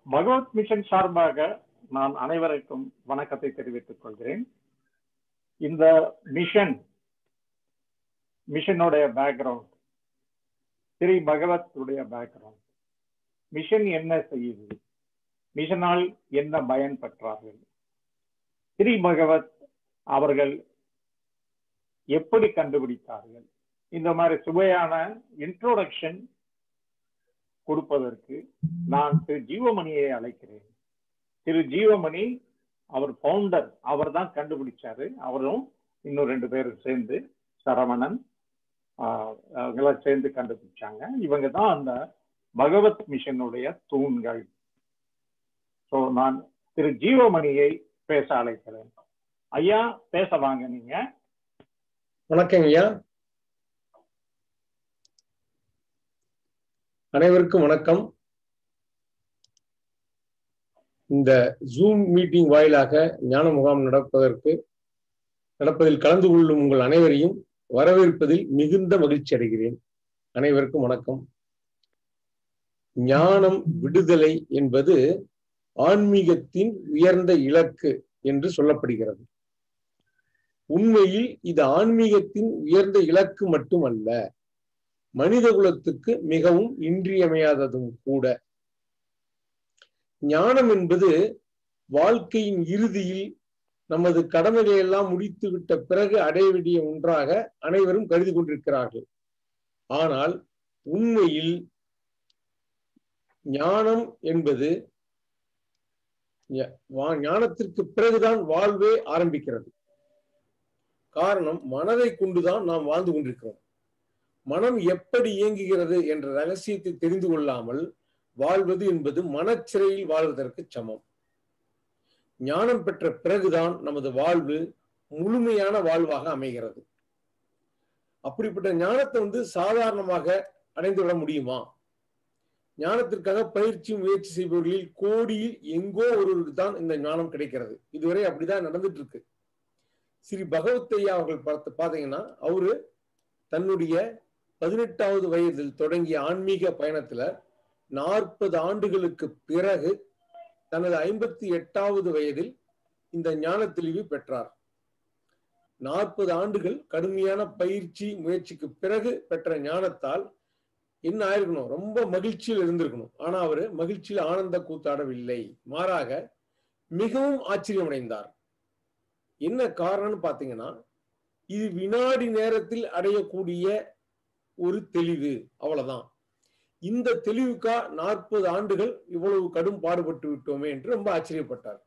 பகவத் mission சார்பாக நான் அனைவருக்கும் வணக்கத்தை தெரிவித்துக் கொள்கிறேன் இந்த மிஷன் மிஷனுடைய பேக்ரவுண்ட் ஸ்ரீ பகவத் உடைய பேக்ரவுண்ட் மிஷன் என்ன செய்யுது மிஷனால் என்ன பயன் பெற்றார்கள் ஸ்ரீ பகவத் அவர்கள் எப்படி கண்டுபிடித்தார்கள் இந்த மாதிரி சுவையான இன்ட்ரோடக்ஷன் கொடுப்பதற்கு நான் திரு ஜீவமணியை அழைக்கிறேன் திரு ஜீவமணி அவர் பவுண்டர் அவர் தான் கண்டுபிடிச்சாரு அவரும் இன்னும் ரெண்டு பேரும் சேர்ந்து சரவணன் அவங்களாம் சேர்ந்து கண்டுபிடிச்சாங்க இவங்க தான் அந்த பகவத் மிஷனுடைய தூண்கள் ஸோ நான் திரு ஜீவமணியை பேச அழைக்கிறேன் ஐயா பேச வாங்க நீங்க வணக்கம் ஐயா அனைவருக்கும் வணக்கம் இந்த ஜூம் மீட்டிங் வாயிலாக ஞான முகாம் நடப்பதற்கு நடப்பதில் கலந்து கொள்ளும் உங்கள் அனைவரையும் வரவேற்பதில் மிகுந்த மகிழ்ச்சி அடைகிறேன் அனைவருக்கும் வணக்கம் ஞானம் விடுதலை என்பது ஆன்மீகத்தின் உயர்ந்த இலக்கு என்று சொல்லப்படுகிறது உண்மையில் இது ஆன்மீகத்தின் உயர்ந்த இலக்கு மட்டுமல்ல மனித குலத்துக்கு மிகவும் இன்றியமையாததும் கூட ஞானம் என்பது வாழ்க்கையின் இறுதியில் நமது கடமைகளை எல்லாம் முடித்து விட்ட பிறகு அடைய வேண்டிய ஒன்றாக அனைவரும் கருதி கொண்டிருக்கிறார்கள் ஆனால் உண்மையில் ஞானம் என்பது ஞானத்திற்கு பிறகுதான் வாழ்வே ஆரம்பிக்கிறது காரணம் மனதை கொண்டுதான் நாம் வாழ்ந்து கொண்டிருக்கிறோம் மனம் எப்படி இயங்குகிறது என்ற ரகசியத்தை தெரிந்து கொள்ளாமல் வாழ்வது என்பது மனச்சிறையில் வாழ்வதற்கு சமம் ஞானம் பெற்ற பிறகுதான் நமது வாழ்வு முழுமையான வாழ்வாக அமைகிறது அப்படிப்பட்ட ஞானத்தை வந்து சாதாரணமாக அடைந்து விட முடியுமா ஞானத்திற்காக பயிற்சி முயற்சி செய்பவர்களில் கோடியில் எங்கோ ஒருவருக்கு தான் இந்த ஞானம் கிடைக்கிறது இதுவரை அப்படிதான் நடந்துட்டு இருக்கு ஸ்ரீ பகவத்தையா அவர்கள் பார்த்து பாத்தீங்கன்னா அவரு தன்னுடைய பதினெட்டாவது வயதில் தொடங்கிய ஆன்மீக பயணத்துல நாற்பது ஆண்டுகளுக்கு பிறகு தனது ஐம்பத்தி எட்டாவது வயதில் இந்த ஞான தெளிவு பெற்றார் நாற்பது ஆண்டுகள் கடுமையான பயிற்சி முயற்சிக்கு பிறகு பெற்ற ஞானத்தால் என்ன ஆயிருக்கணும் ரொம்ப மகிழ்ச்சியில் இருந்திருக்கணும் ஆனா அவரு மகிழ்ச்சியில் ஆனந்த கூத்தாடவில்லை மாறாக மிகவும் ஆச்சரியமடைந்தார் என்ன காரணம்னு பாத்தீங்கன்னா இது வினாடி நேரத்தில் அடையக்கூடிய ஒரு தெளிவு அவ்வளவுதான் இந்த தெளிவுக்கா நாற்பது ஆண்டுகள் இவ்வளவு கடும் பாடுபட்டு விட்டோமே என்று ரொம்ப ஆச்சரியப்பட்டார்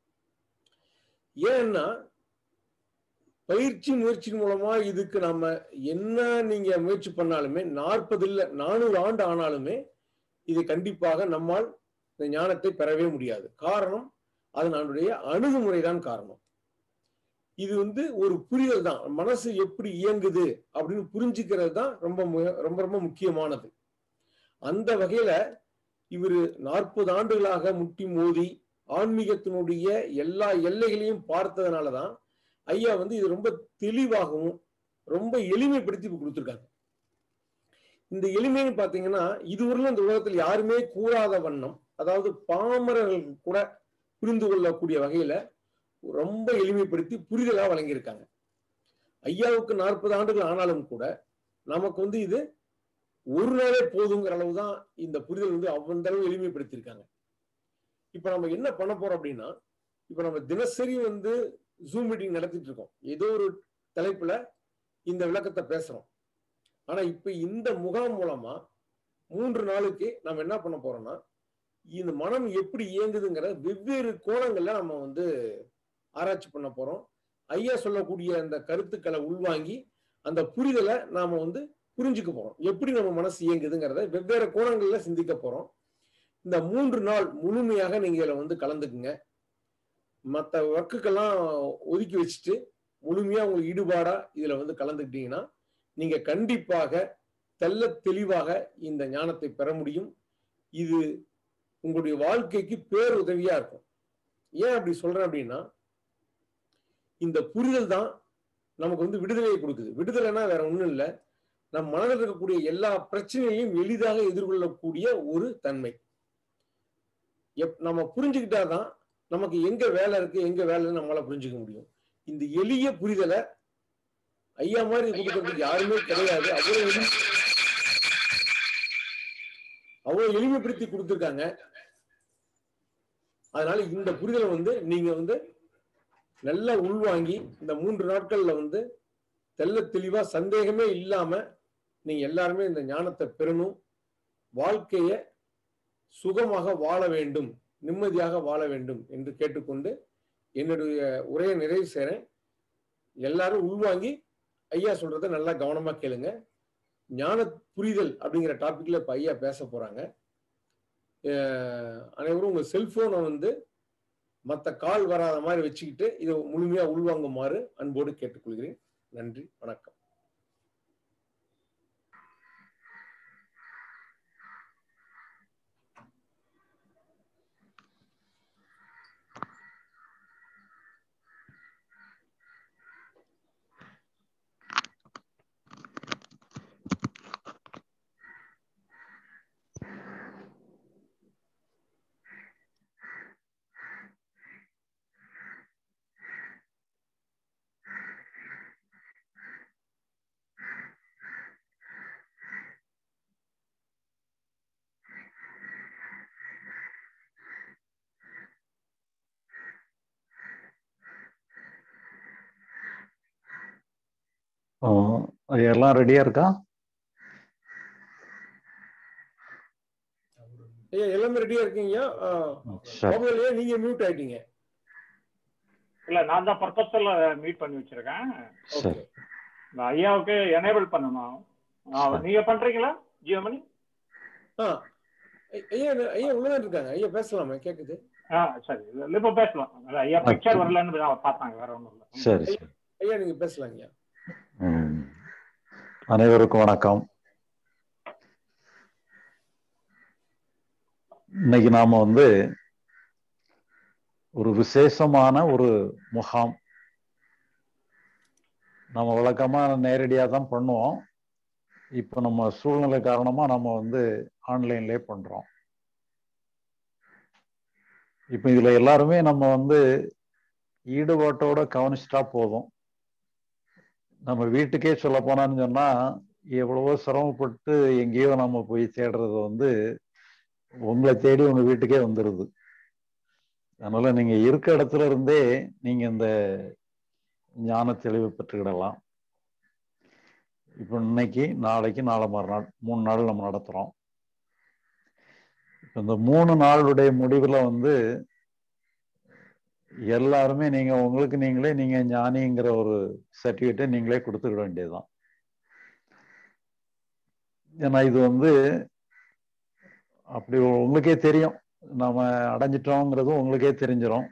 ஏன்னா பயிற்சி முயற்சியின் மூலமா இதுக்கு நம்ம என்ன நீங்க முயற்சி பண்ணாலுமே நாற்பது இல்ல நானூறு ஆண்டு ஆனாலுமே இது கண்டிப்பாக நம்மால் இந்த ஞானத்தை பெறவே முடியாது காரணம் அது நம்முடைய அணுகுமுறை தான் காரணம் இது வந்து ஒரு புரிதல் தான் மனசு எப்படி இயங்குது அப்படின்னு புரிஞ்சுக்கிறது தான் ரொம்ப ரொம்ப ரொம்ப முக்கியமானது அந்த வகையில இவர் நாற்பது ஆண்டுகளாக முட்டி மோதி ஆன்மீகத்தினுடைய எல்லா எல்லைகளையும் பார்த்ததுனாலதான் ஐயா வந்து இது ரொம்ப தெளிவாகவும் ரொம்ப எளிமைப்படுத்தி கொடுத்துருக்காங்க இந்த எளிமைன்னு பாத்தீங்கன்னா இதுவரையிலும் இந்த உலகத்தில் யாருமே கூறாத வண்ணம் அதாவது பாமரர்கள் கூட புரிந்து கொள்ளக்கூடிய வகையில ரொம்ப எளிமைப்படுத்தி புரிதலா வழங்கியிருக்காங்க ஐயாவுக்கு நாற்பது ஆண்டுகள் ஆனாலும் கூட நமக்கு வந்து இது ஒரு நாளே போதுங்கிற அளவு தான் இந்த புரிதல் வந்து அவ்வந்த அளவு எளிமைப்படுத்தியிருக்காங்க இப்ப நம்ம என்ன பண்ண போறோம் அப்படின்னா இப்ப நம்ம தினசரி வந்து ஜூம் மீட்டிங் நடத்திட்டு இருக்கோம் ஏதோ ஒரு தலைப்புல இந்த விளக்கத்தை பேசுறோம் ஆனா இப்ப இந்த முகாம் மூலமா மூன்று நாளுக்கு நம்ம என்ன பண்ண போறோம்னா இந்த மனம் எப்படி இயங்குதுங்கிற வெவ்வேறு கோணங்கள்ல நம்ம வந்து ஆராய்ச்சி பண்ண போறோம் ஐயா சொல்லக்கூடிய அந்த கருத்துக்களை உள்வாங்கி அந்த புரிதலை நாம வந்து புரிஞ்சுக்க போறோம் எப்படி நம்ம மனசு இயங்குதுங்கிறத வெவ்வேறு கோணங்கள்ல சிந்திக்க போறோம் இந்த மூன்று நாள் முழுமையாக நீங்க இதுல வந்து கலந்துக்குங்க மற்ற ஒர்க்குக்கெல்லாம் ஒதுக்கி வச்சுட்டு முழுமையா உங்களுக்கு ஈடுபாடா இதுல வந்து கலந்துக்கிட்டீங்கன்னா நீங்க கண்டிப்பாக தெல்ல தெளிவாக இந்த ஞானத்தை பெற முடியும் இது உங்களுடைய வாழ்க்கைக்கு பேருதவியா இருக்கும் ஏன் அப்படி சொல்றேன் அப்படின்னா இந்த புரிதல் தான் நமக்கு வந்து விடுதலையை கொடுக்குது விடுதலைன்னா வேற ஒண்ணும் இல்லை நம் மனதில் இருக்கக்கூடிய எல்லா பிரச்சனைகளையும் எளிதாக எதிர்கொள்ளக்கூடிய ஒரு தன்மை எப் நம்ம புரிஞ்சுக்கிட்டாதான் நமக்கு எங்க வேலை இருக்கு எங்க வேலைன்னு நம்மளால புரிஞ்சுக்க முடியும் இந்த எளிய புரிதலை ஐயா மாதிரி கொடுக்கறதுக்கு யாருமே கிடையாது அவ்வளவு எளி அவ்வளவு எளிமைப்படுத்தி கொடுத்துருக்காங்க அதனால இந்த புரிதலை வந்து நீங்க வந்து நல்லா உள்வாங்கி இந்த மூன்று நாட்கள்ல வந்து தெள்ள தெளிவா சந்தேகமே இல்லாம நீங்க எல்லாருமே இந்த ஞானத்தை பெறணும் வாழ்க்கைய சுகமாக வாழ வேண்டும் நிம்மதியாக வாழ வேண்டும் என்று கேட்டுக்கொண்டு என்னுடைய உரையை நிறைவு செய்றேன் எல்லாரும் உள்வாங்கி ஐயா சொல்றத நல்லா கவனமா கேளுங்க ஞான புரிதல் அப்படிங்கிற டாபிக்ல இப்ப ஐயா பேச போறாங்க அஹ் அனைவரும் உங்க செல்போனை வந்து மற்ற கால் வராத மாதிரி வச்சுக்கிட்டு இதை முழுமையா உள்வாங்குமாறு அன்போடு கேட்டுக்கொள்கிறேன் நன்றி வணக்கம் ஆ, எல்லாம் ரெடியா இருக்கா ஐயா எல்லாமே ரெடியா இருக்கீங்க சரி மொபைல்லையே நீங்க மியூட் ஆயிட்டீங்க இல்ல நான் தான் பர்பஸ்ல மீட் பண்ணி வச்சிருக்கேன் சரி நான் ஐயாவுக்கு எனேபிள் பண்ணணும் ஆ, நீங்க பண்றீங்களா ஜியோமணி ஆ ஐ- ஐயா ஐயா உள்ளதான் இருக்காங்க ஐயா பேசலாமே கேக்குது ஆ சரி இல்ல, இப்ப பேசலாம் இல்ல, ஐயா பிக்சர் வரலன்னு தான் பார்த்தாங்க வேற ஒண்ணும் இல்ல சரி சரி ஐயா நீங்க பேசலாம் ஐயா ம். அனைவருக்கும் வணக்கம் இன்னைக்கு நாம வந்து ஒரு விசேஷமான ஒரு முகாம் நம்ம வழக்கமா நேரடியா தான் பண்ணுவோம் இப்போ நம்ம சூழ்நிலை காரணமா நம்ம வந்து ஆன்லைன்லயே பண்றோம் இப்போ இதுல எல்லாருமே நம்ம வந்து ஈடுபாட்டோட கவனிச்சிட்டா போதும் நம்ம வீட்டுக்கே சொல்ல போனான்னு சொன்னா எவ்வளவோ சிரமப்பட்டு எங்கேயோ நம்ம போய் தேடுறது வந்து உங்களை தேடி உங்க வீட்டுக்கே வந்துடுது அதனால நீங்க இருக்க இடத்துல இருந்தே நீங்க இந்த ஞான தெளிவு பெற்றுக்கிடலாம் இப்போ இன்னைக்கு நாளைக்கு நாளை மறுநாள் மூணு நாள் நம்ம நடத்துறோம் இப்ப இந்த மூணு நாளுடைய முடிவுல வந்து எல்லாருமே நீங்க உங்களுக்கு நீங்களே நீங்க ஞானிங்கிற ஒரு சர்டிபிகேட்டை நீங்களே கொடுத்துக்க வேண்டியதுதான் ஏன்னா இது வந்து அப்படி உங்களுக்கே தெரியும் நாம அடைஞ்சிட்டோங்கிறதும் உங்களுக்கே தெரிஞ்சிடும்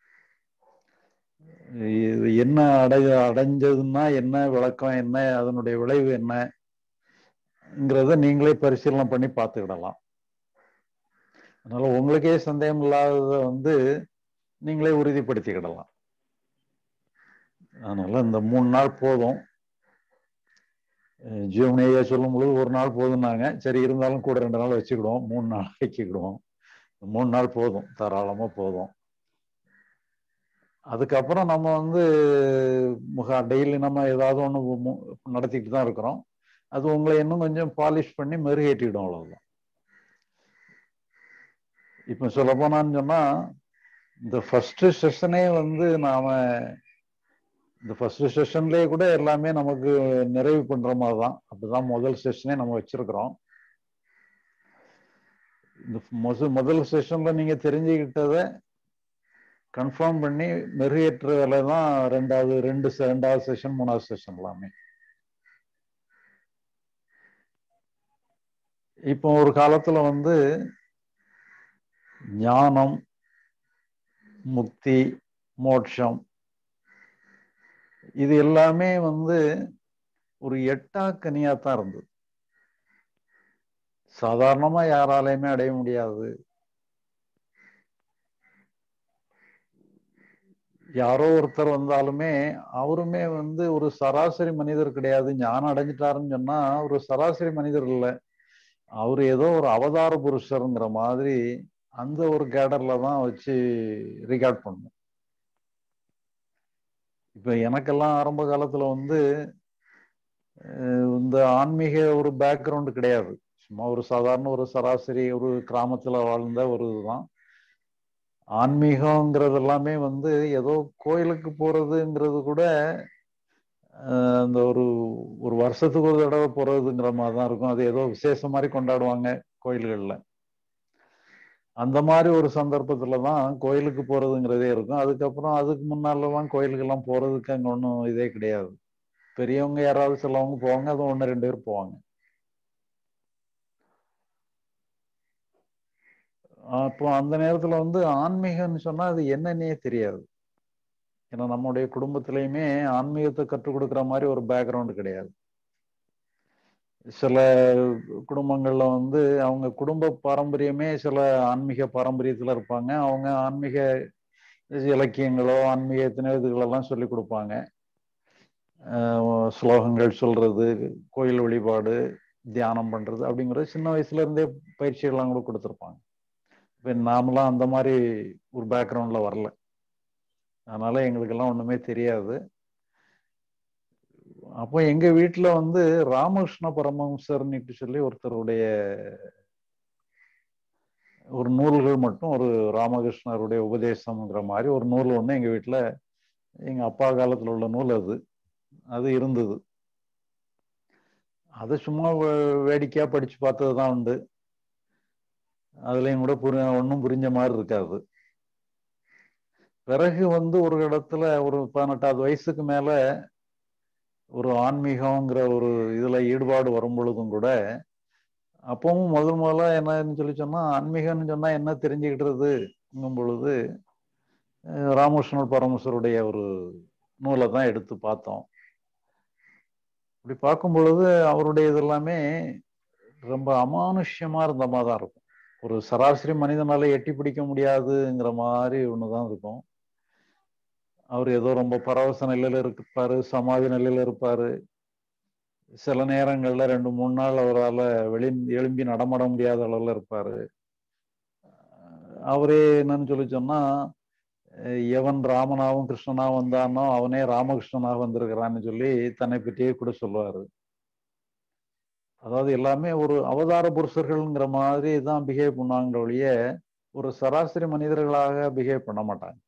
இது என்ன அடை அடைஞ்சதுன்னா என்ன விளக்கம் என்ன அதனுடைய விளைவு என்னங்கிறத நீங்களே பரிசீலனை பண்ணி பார்த்துக்கிடலாம் அதனால உங்களுக்கே சந்தேகம் இல்லாதத வந்து நீங்களே உறுதிப்படுத்திக்கிடலாம் அதனால இந்த மூணு நாள் போதும் ஜீவனையா சொல்லும் பொழுது ஒரு நாள் போதும்னாங்க சரி இருந்தாலும் கூட ரெண்டு நாள் வச்சுக்கிடுவோம் மூணு நாள் ஆக்கிக்கிடுவோம் மூணு நாள் போதும் தாராளமா போதும் அதுக்கப்புறம் நம்ம வந்து முக டெய்லி நம்ம ஏதாவது ஒன்று நடத்திக்கிட்டு தான் இருக்கிறோம் அது உங்களை இன்னும் கொஞ்சம் பாலிஷ் பண்ணி மெருகேற்றிடும் அவ்வளவுதான் இப்போ சொல்ல போனான்னு சொன்னா இந்த ஃபர்ஸ்ட் செஷனே வந்து நாம இந்த ஃபர்ஸ்ட் செஷன்லயே கூட எல்லாமே நமக்கு நிறைவு பண்ற மாதிரி தான் அப்படிதான் முதல் செஷனே நம்ம வச்சிருக்கிறோம் இந்த முதல் முதல் செஷன்ல நீங்க தெரிஞ்சுக்கிட்டத கன்ஃபார்ம் பண்ணி மெருகேற்ற வேலை தான் ரெண்டாவது ரெண்டு se- ரெண்டாவது செஷன் மூணாவது செஷன் எல்லாமே இப்போ ஒரு காலத்துல வந்து ஞானம் முக்தி மோட்சம் இது எல்லாமே வந்து ஒரு எட்டா கனியா தான் இருந்தது சாதாரணமா யாராலையுமே அடைய முடியாது யாரோ ஒருத்தர் வந்தாலுமே அவருமே வந்து ஒரு சராசரி மனிதர் கிடையாது ஞானம் அடைஞ்சிட்டாருன்னு சொன்னா ஒரு சராசரி மனிதர் இல்லை அவர் ஏதோ ஒரு அவதார புருஷருங்கிற மாதிரி அந்த ஒரு கேடர்ல தான் வச்சு ரெக்கார்ட் பண்ணோம் இப்ப எனக்கெல்லாம் ஆரம்ப காலத்துல வந்து இந்த ஆன்மீக ஒரு பேக்ரவுண்ட் கிடையாது சும்மா ஒரு சாதாரண ஒரு சராசரி ஒரு கிராமத்துல வாழ்ந்த ஒரு இதுதான் ஆன்மீகங்கிறது எல்லாமே வந்து ஏதோ கோயிலுக்கு போறதுங்கிறது கூட அந்த ஒரு ஒரு வருஷத்துக்கு ஒரு தடவை போறதுங்கிற மாதிரி தான் இருக்கும் அது ஏதோ விசேஷம் மாதிரி கொண்டாடுவாங்க கோயில்கள்ல அந்த மாதிரி ஒரு சந்தர்ப்பத்துல தான் கோயிலுக்கு போறதுங்கிறதே இருக்கும் அதுக்கப்புறம் அதுக்கு முன்னாலலாம் கோயிலுக்கெல்லாம் போறதுக்கு அங்க ஒன்றும் இதே கிடையாது பெரியவங்க யாராவது சிலவங்க போவாங்க அது ஒன்று ரெண்டு பேர் போவாங்க அப்போ அந்த நேரத்துல வந்து ஆன்மீகம்னு சொன்னா அது என்னன்னே தெரியாது ஏன்னா நம்முடைய குடும்பத்திலையுமே ஆன்மீகத்தை கற்றுக் கொடுக்குற மாதிரி ஒரு பேக்ரவுண்டு கிடையாது சில குடும்பங்கள்ல வந்து அவங்க குடும்ப பாரம்பரியமே சில ஆன்மீக பாரம்பரியத்துல இருப்பாங்க அவங்க ஆன்மீக இலக்கியங்களோ ஆன்மீகத்தின இதுகளெல்லாம் சொல்லி கொடுப்பாங்க ஸ்லோகங்கள் சொல்றது கோயில் வழிபாடு தியானம் பண்றது அப்படிங்கிறது சின்ன வயசுல இருந்தே பயிற்சிகள்லாம் கூட கொடுத்துருப்பாங்க இப்போ நாமெல்லாம் அந்த மாதிரி ஒரு பேக்ரவுண்ட்ல வரல அதனால எங்களுக்கெல்லாம் ஒண்ணுமே தெரியாது அப்போ எங்க வீட்டுல வந்து ராமகிருஷ்ண பரமஹம்சர்னிட்டு சொல்லி ஒருத்தருடைய ஒரு நூல்கள் மட்டும் ஒரு ராமகிருஷ்ணருடைய உபதேசம்ங்கிற மாதிரி ஒரு நூல் ஒண்ணு எங்க வீட்டுல எங்க அப்பா காலத்துல உள்ள நூல் அது அது இருந்தது அதை சும்மா வேடிக்கையா படிச்சு பார்த்ததுதான் உண்டு அதுலயும் கூட புரி ஒன்றும் புரிஞ்ச மாதிரி இருக்காது பிறகு வந்து ஒரு இடத்துல ஒரு பதினெட்டாவது வயசுக்கு மேல ஒரு ஆன்மீகங்கிற ஒரு இதுல ஈடுபாடு வரும் பொழுதும் கூட அப்பவும் முதல் முதல்ல என்னன்னு சொல்லி சொன்னா ஆன்மீகம்னு சொன்னா என்ன தெரிஞ்சுக்கிட்டதுங்கும் பொழுது ராமகிருஷ்ணன் பரமேஸ்வருடைய ஒரு நூலை தான் எடுத்து பார்த்தோம் இப்படி பார்க்கும் பொழுது அவருடைய இதெல்லாமே ரொம்ப அமானுஷ்யமா இருந்த மாதிரி தான் இருக்கும் ஒரு சராசரி மனிதனால எட்டி பிடிக்க முடியாதுங்கிற மாதிரி ஒண்ணுதான் இருக்கும் அவர் ஏதோ ரொம்ப பரவச நிலையில இருப்பாரு சமாதி நிலையில இருப்பாரு சில நேரங்கள்ல ரெண்டு மூணு நாள் அவரால் வெளி எழும்பி நடமாட முடியாத அளவுல இருப்பாரு அவரே என்னன்னு சொல்லி சொன்னா எவன் ராமனாவும் கிருஷ்ணனாவும் வந்தானோ அவனே ராமகிருஷ்ணனாக வந்திருக்கிறான்னு சொல்லி தன்னை பற்றியே கூட சொல்லுவாரு அதாவது எல்லாமே ஒரு அவதார புருஷர்கள்ங்கிற மாதிரி தான் பிஹேவ் பண்ணுவாங்க ஒழிய ஒரு சராசரி மனிதர்களாக பிஹேவ் பண்ண மாட்டாங்க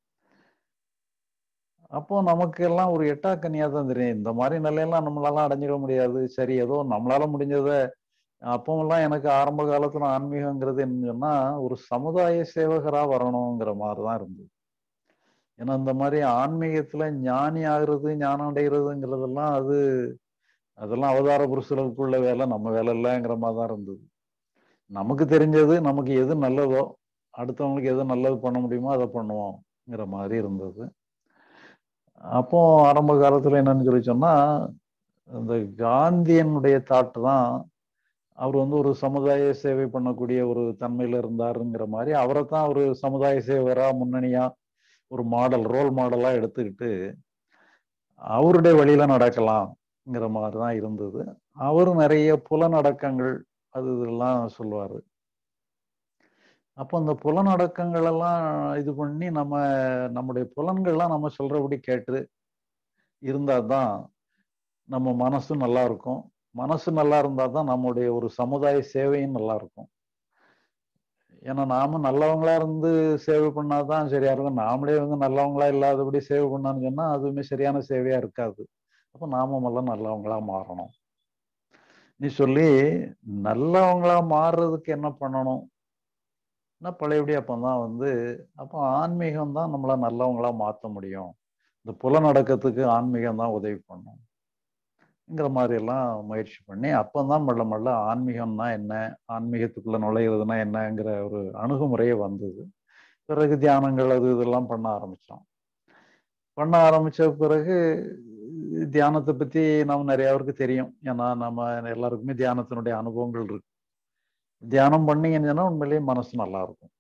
அப்போ நமக்கு எல்லாம் ஒரு எட்டா கனியா தான் தெரியும் இந்த மாதிரி நிலையெல்லாம் நம்மளால அடைஞ்சிட முடியாது சரி ஏதோ நம்மளால முடிஞ்சத அப்போமெல்லாம் எனக்கு ஆரம்ப காலத்துல ஆன்மீகங்கிறது என்ன சொன்னா ஒரு சமுதாய சேவகரா வரணுங்கிற மாதிரிதான் இருந்தது ஏன்னா இந்த மாதிரி ஆன்மீகத்துல ஞானி ஆகுறது ஞானம் அடைகிறதுங்கிறதெல்லாம் அது அதெல்லாம் அவதார புருஷர்களுக்குள்ள வேலை நம்ம வேலை இல்லைங்கிற மாதிரி தான் இருந்தது நமக்கு தெரிஞ்சது நமக்கு எது நல்லதோ அடுத்தவங்களுக்கு எது நல்லது பண்ண முடியுமோ அதை பண்ணுவோம்ங்கிற மாதிரி இருந்தது அப்போ ஆரம்ப காலத்துல என்னன்னு சொல்லி சொன்னா இந்த காந்தியனுடைய தாட்டு தான் அவர் வந்து ஒரு சமுதாய சேவை பண்ணக்கூடிய ஒரு தன்மையில இருந்தாருங்கிற மாதிரி அவரை தான் ஒரு சமுதாய சேவரா முன்னணியா ஒரு மாடல் ரோல் மாடலா எடுத்துக்கிட்டு அவருடைய வழியில நடக்கலாம்ங்கிற மாதிரி தான் இருந்தது அவரும் நிறைய புலநடக்கங்கள் அது இதெல்லாம் சொல்லுவாரு அப்போ அந்த புலனடக்கங்கள் எல்லாம் இது பண்ணி நம்ம நம்முடைய புலன்கள்லாம் நம்ம சொல்றபடி கேட்டு இருந்தா தான் நம்ம மனசும் நல்லா இருக்கும் மனசு நல்லா இருந்தா தான் நம்முடைய ஒரு சமுதாய சேவையும் நல்லா இருக்கும் ஏன்னா நாம நல்லவங்களா இருந்து சேவை பண்ணாதான் சரியா இருக்கும் நாமளே வந்து நல்லவங்களா இல்லாதபடி சேவை பண்ணான்னு சொன்னா அதுவுமே சரியான சேவையா இருக்காது அப்போ நாம எல்லாம் நல்லவங்களா மாறணும் நீ சொல்லி நல்லவங்களா மாறுறதுக்கு என்ன பண்ணணும் பழையபடி அப்பந்தான் வந்து அப்போ ஆன்மீகம் தான் நம்மள நல்லவங்களா மாற்ற முடியும் இந்த புலநடக்கத்துக்கு ஆன்மீகம் தான் உதவி பண்ணும்ங்கிற மாதிரி எல்லாம் முயற்சி பண்ணி அப்பந்தான் மெல்ல மெல்ல ஆன்மீகம்னா என்ன ஆன்மீகத்துக்குள்ள நுழையிறதுனா என்னங்கிற ஒரு அணுகுமுறையே வந்தது பிறகு தியானங்கள் அது இதெல்லாம் பண்ண ஆரம்பிச்சோம் பண்ண ஆரம்பிச்ச பிறகு தியானத்தை பத்தி நம்ம நிறைய பேருக்கு தெரியும் ஏன்னா நம்ம எல்லாருக்குமே தியானத்தினுடைய அனுபவங்கள் இருக்கு தியானம் பண்ணீங்கன்னு சொன்னா உண்மையிலேயே மனசு நல்லா இருக்கும்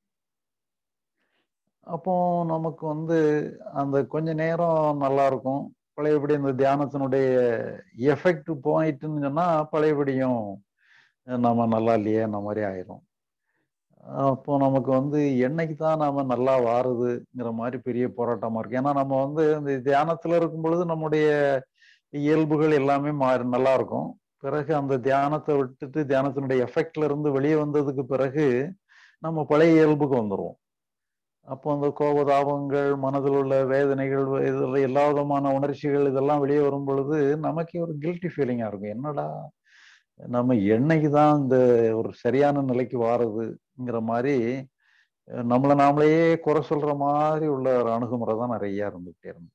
அப்போ நமக்கு வந்து அந்த கொஞ்ச நேரம் நல்லா இருக்கும் பழையபடி இந்த தியானத்தினுடைய எஃபெக்ட் போயிட்டுன்னு சொன்னா பழையபடியும் நம்ம நல்லா இல்லையே அந்த மாதிரி ஆயிரும் அப்போ நமக்கு வந்து என்னைக்கு தான் நாம நல்லா வாருதுங்கிற மாதிரி பெரிய போராட்டமா இருக்கு ஏன்னா நம்ம வந்து இந்த தியானத்துல இருக்கும் பொழுது நம்முடைய இயல்புகள் எல்லாமே மாறி நல்லா இருக்கும் பிறகு அந்த தியானத்தை விட்டுட்டு தியானத்தினுடைய எஃபெக்ட்ல இருந்து வெளியே வந்ததுக்கு பிறகு நம்ம பழைய இயல்புக்கு வந்துடுவோம் அப்போ அந்த கோபதாபங்கள் மனதில் உள்ள வேதனைகள் இதில் எல்லா விதமான உணர்ச்சிகள் இதெல்லாம் வெளியே வரும் பொழுது நமக்கே ஒரு கில்ட்டி ஃபீலிங்கா இருக்கும் என்னடா நம்ம என்னைக்கு தான் இந்த ஒரு சரியான நிலைக்கு வாரதுங்கிற மாதிரி நம்மளை நாமளையே குறை சொல்ற மாதிரி உள்ள ஒரு அணுகுமுறை தான் நிறைய இருந்துகிட்டே இருந்து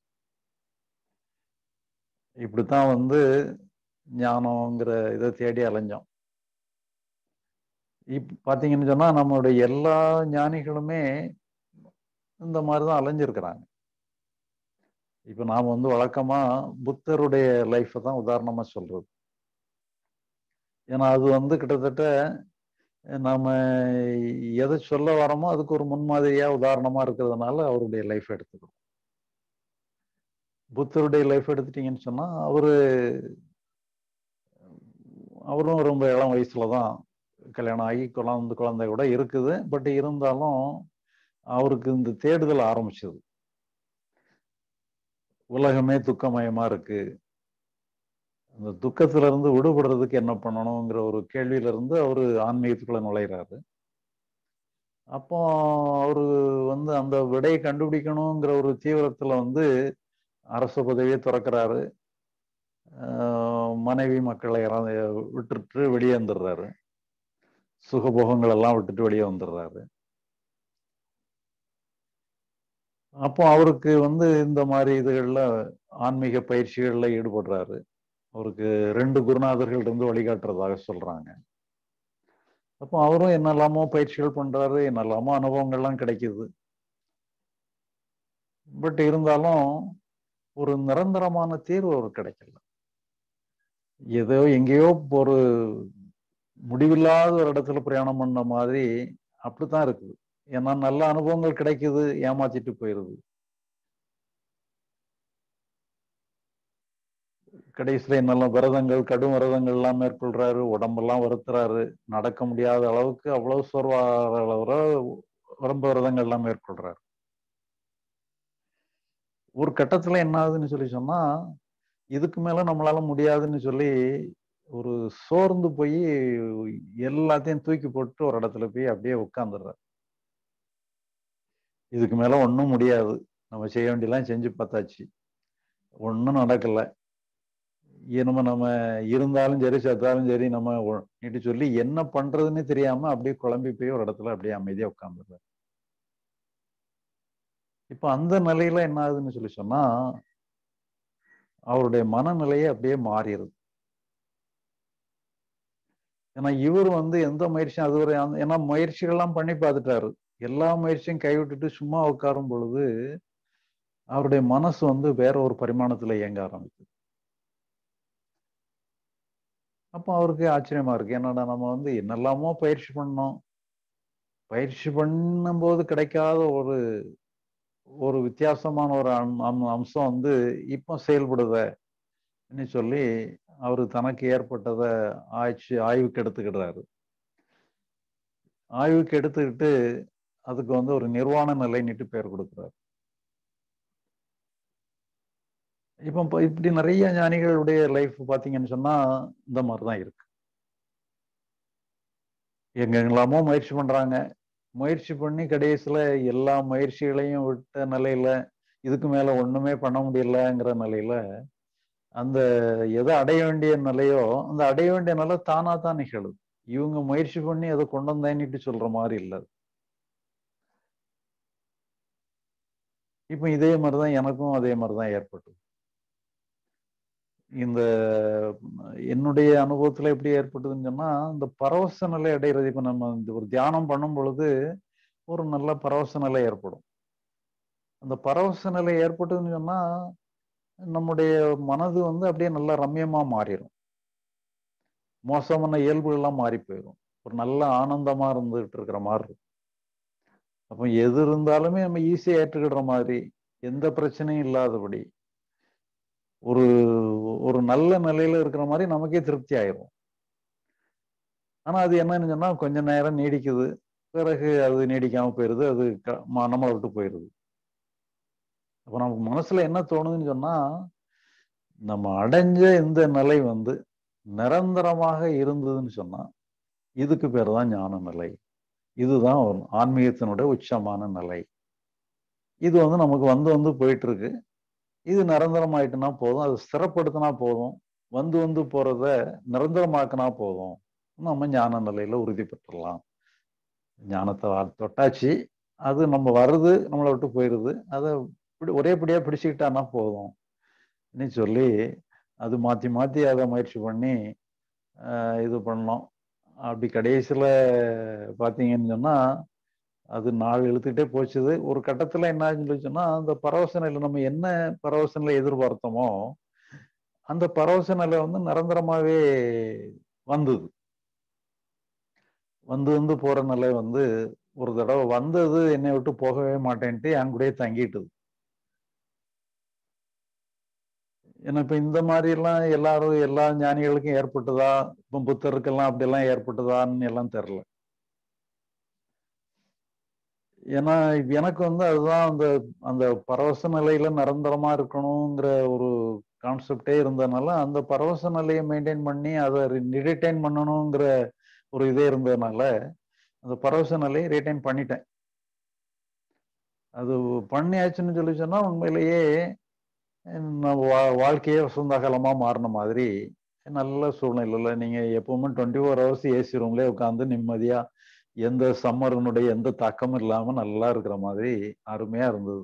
இப்படித்தான் வந்து ஞானங்கிற இதை தேடி அலைஞ்சோம் இப் பார்த்தீங்கன்னு சொன்னா நம்மளுடைய எல்லா ஞானிகளுமே இந்த மாதிரிதான் அலைஞ்சிருக்கிறாங்க இப்ப நாம வந்து வழக்கமா புத்தருடைய லைஃப்பை தான் உதாரணமா சொல்றது ஏன்னா அது வந்து கிட்டத்தட்ட நாம எதை சொல்ல வரோமோ அதுக்கு ஒரு முன்மாதிரியா உதாரணமா இருக்கிறதுனால அவருடைய லைஃப் எடுத்துக்கிறோம் புத்தருடைய லைஃப் எடுத்துட்டீங்கன்னு சொன்னா அவரு அவரும் ரொம்ப இளம் வயசுல தான் கல்யாணம் ஆகி குழந்தை குழந்தை கூட இருக்குது பட் இருந்தாலும் அவருக்கு இந்த தேடுதல் ஆரம்பிச்சது உலகமே துக்கமயமா இருக்கு அந்த துக்கத்துல இருந்து விடுபடுறதுக்கு என்ன பண்ணணுங்கிற ஒரு கேள்வியில இருந்து அவரு ஆன்மீகத்துக்குள்ள நுழையிறாரு அப்போ அவரு வந்து அந்த விடையை கண்டுபிடிக்கணுங்கிற ஒரு தீவிரத்துல வந்து அரசு பதவியை துறக்கிறாரு மனைவி மக்களை விட்டுட்டு வெளியே வந்துடுறாரு சுகபோகங்கள் எல்லாம் விட்டுட்டு வெளியே வந்துடுறாரு அப்போ அவருக்கு வந்து இந்த மாதிரி இதுகள்ல ஆன்மீக பயிற்சிகள்ல ஈடுபடுறாரு அவருக்கு ரெண்டு குருநாதர்கள் இருந்து வழிகாட்டுறதாக சொல்றாங்க அப்போ அவரும் என்னெல்லாமோ பயிற்சிகள் பண்றாரு என்னெல்லாமோ அனுபவங்கள்லாம் கிடைக்குது பட் இருந்தாலும் ஒரு நிரந்தரமான தீர்வு அவருக்கு கிடைக்கல ஏதோ எங்கேயோ ஒரு முடிவில்லாத ஒரு இடத்துல பிரயாணம் பண்ண மாதிரி அப்படித்தான் இருக்குது ஏன்னா நல்ல அனுபவங்கள் கிடைக்குது ஏமாத்திட்டு போயிருது கடைசியில என்னெல்லாம் விரதங்கள் கடும் விரதங்கள் எல்லாம் மேற்கொள்றாரு உடம்பெல்லாம் வருத்துறாரு நடக்க முடியாத அளவுக்கு அவ்வளவு சோர்வாகிற அளவுல ரொம்ப விரதங்கள் எல்லாம் மேற்கொள்றாரு ஒரு கட்டத்துல என்ன ஆகுதுன்னு சொல்லி சொன்னா இதுக்கு மேல நம்மளால முடியாதுன்னு சொல்லி ஒரு சோர்ந்து போய் எல்லாத்தையும் தூக்கி போட்டு ஒரு இடத்துல போய் அப்படியே உட்காந்துடுறாரு இதுக்கு மேல ஒன்றும் முடியாது நம்ம செய்ய வேண்டியெல்லாம் செஞ்சு பார்த்தாச்சு ஒன்றும் நடக்கல இனிமே நம்ம இருந்தாலும் சரி செத்தாலும் சரி நம்ம நீட்டு சொல்லி என்ன பண்றதுன்னு தெரியாம அப்படியே குழம்பி போய் ஒரு இடத்துல அப்படியே அமைதியா உட்காந்துடுறாரு இப்ப அந்த நிலையில என்ன ஆகுதுன்னு சொல்லி சொன்னா அவருடைய மனநிலையே அப்படியே மாறிடுது ஏன்னா இவர் வந்து எந்த முயற்சியும் அது ஒரு ஏன்னா முயற்சிகள்லாம் பண்ணி பார்த்துட்டாரு எல்லா முயற்சியும் கைவிட்டுட்டு சும்மா உட்காரும் பொழுது அவருடைய மனசு வந்து வேற ஒரு பரிமாணத்துல இயங்க ஆரம்பிக்குது அப்போ அவருக்கு ஆச்சரியமா இருக்கு என்னடா நம்ம வந்து என்னெல்லாமோ பயிற்சி பண்ணோம் பயிற்சி பண்ணும்போது கிடைக்காத ஒரு ஒரு வித்தியாசமான ஒரு அம்சம் வந்து இப்போ செயல்படுதன்னு சொல்லி அவரு தனக்கு ஏற்பட்டதை ஆய்ச்சி ஆய்வுக்கு எடுத்துக்கிடுறாரு ஆய்வுக்கு எடுத்துக்கிட்டு அதுக்கு வந்து ஒரு நிர்வாண நிலைன்னுட்டு பேர் கொடுக்குறாரு இப்போ இப்படி நிறைய ஞானிகளுடைய லைஃப் பார்த்தீங்கன்னு சொன்னா இந்த மாதிரிதான் இருக்கு எங்கெங்கெல்லாமோ முயற்சி பண்றாங்க முயற்சி பண்ணி கடைசியில எல்லா முயற்சிகளையும் விட்ட நிலையில இதுக்கு மேல ஒண்ணுமே பண்ண முடியலங்கிற நிலையில அந்த எதை அடைய வேண்டிய நிலையோ அந்த அடைய வேண்டிய நிலை தானா தான் நிகழுது இவங்க முயற்சி பண்ணி அதை கொண்டு வந்தேன்னுட்டு சொல்ற மாதிரி இல்லை இப்ப இதே மாதிரிதான் எனக்கும் அதே மாதிரிதான் ஏற்பட்டது இந்த என்னுடைய அனுபவத்துல எப்படி ஏற்பட்டதுன்னு சொன்னா இந்த பரவச நிலை அடைகிறது இப்ப நம்ம இந்த ஒரு தியானம் பண்ணும் பொழுது ஒரு நல்ல பரவச நிலை ஏற்படும் அந்த பரவச நிலை ஏற்பட்டதுன்னு சொன்னா நம்முடைய மனது வந்து அப்படியே நல்லா ரம்யமா மாறிடும் மோசமான இயல்புகள் எல்லாம் மாறி போயிடும் ஒரு நல்ல ஆனந்தமா இருந்துகிட்டு இருக்கிற மாதிரி இருக்கும் அப்போ எது இருந்தாலுமே நம்ம ஈஸியா ஏற்றுக்கிடுற மாதிரி எந்த பிரச்சனையும் இல்லாதபடி ஒரு ஒரு நல்ல நிலையில இருக்கிற மாதிரி நமக்கே திருப்தி ஆயிரும் ஆனா அது என்னன்னு சொன்னா கொஞ்ச நேரம் நீடிக்குது பிறகு அது நீடிக்காம போயிருது அது க- ம- நம்மளை விட்டு போயிருது அப்ப நமக்கு மனசுல என்ன தோணுதுன்னு சொன்னா நம்ம அடைஞ்ச இந்த நிலை வந்து நிரந்தரமாக இருந்ததுன்னு சொன்னா இதுக்கு பேர் தான் ஞான நிலை இதுதான் ஒரு ஆன்மீகத்தினுடைய உச்சமான நிலை இது வந்து நமக்கு வந்து வந்து போயிட்டு இருக்கு இது நிரந்தரமாயிட்டுனா போதும் அது ஸ்திரப்படுத்தினா போதும் வந்து வந்து போறத நிரந்தரமாக்கினா போதும் நம்ம ஞான நிலையில உறுதி பெற்றலாம் ஞானத்தை வா- தொட்டாச்சு அது நம்ம வருது நம்மளை விட்டு போயிடுது அதை இப்படி ஒரே படியா பிடிச்சுக்கிட்டான்னா போதும் ன்னு சொல்லி அது மாத்தி மாத்தி அதை முயற்சி பண்ணி ஆஹ் இது பண்ணோம் அப்படி கடைசியில பாத்தீங்கன்னு சொன்னா அது நாள் இழுத்துக்கிட்டே போச்சுது ஒரு கட்டத்துல என்ன ஆச்சுன்னு சொன்னா அந்த பரவச நிலை நம்ம என்ன பரவச நிலை எதிர்பார்த்தோமோ அந்த பரவச நிலை வந்து நிரந்தரமாவே வந்தது வந்து வந்து போற நிலை வந்து ஒரு தடவை வந்தது என்னை விட்டு போகவே மாட்டேன்ட்டு என் கூடயே தங்கிட்டுது ஏன்னா இப்ப இந்த மாதிரி எல்லாம் எல்லாரும் எல்லா ஞானிகளுக்கும் ஏற்பட்டதா இப்ப புத்தருக்கெல்லாம் அப்படி எல்லாம் ஏற்பட்டதான்னு எல்லாம் தெரியல ஏன்னா இப்ப எனக்கு வந்து அதுதான் அந்த அந்த பரவச நிலையில நிரந்தரமா இருக்கணுங்கிற ஒரு கான்செப்டே இருந்ததுனால அந்த பரவச நிலையை மெயின்டைன் பண்ணி அதை ரிட்டைன் பண்ணணுங்கிற ஒரு இதே இருந்ததுனால அந்த பரவச நிலையை ரிட்டைன் பண்ணிட்டேன் அது பண்ணியாச்சுன்னு சொல்லி சொன்னா உண்மையிலேயே நம்ம வா- வாழ்க்கையே வசந்த காலமா மாறின மாதிரி நல்ல சூழ்நிலையில நீங்க எப்பவுமே டுவெண்ட்டி ஃபோர் ஹவர்ஸ் ஏசி ரூம்லயே உட்காந்து நிம்மதியா எந்த சம்மருனுடைய எந்த தாக்கமும் இல்லாம நல்லா இருக்கிற மாதிரி அருமையா இருந்தது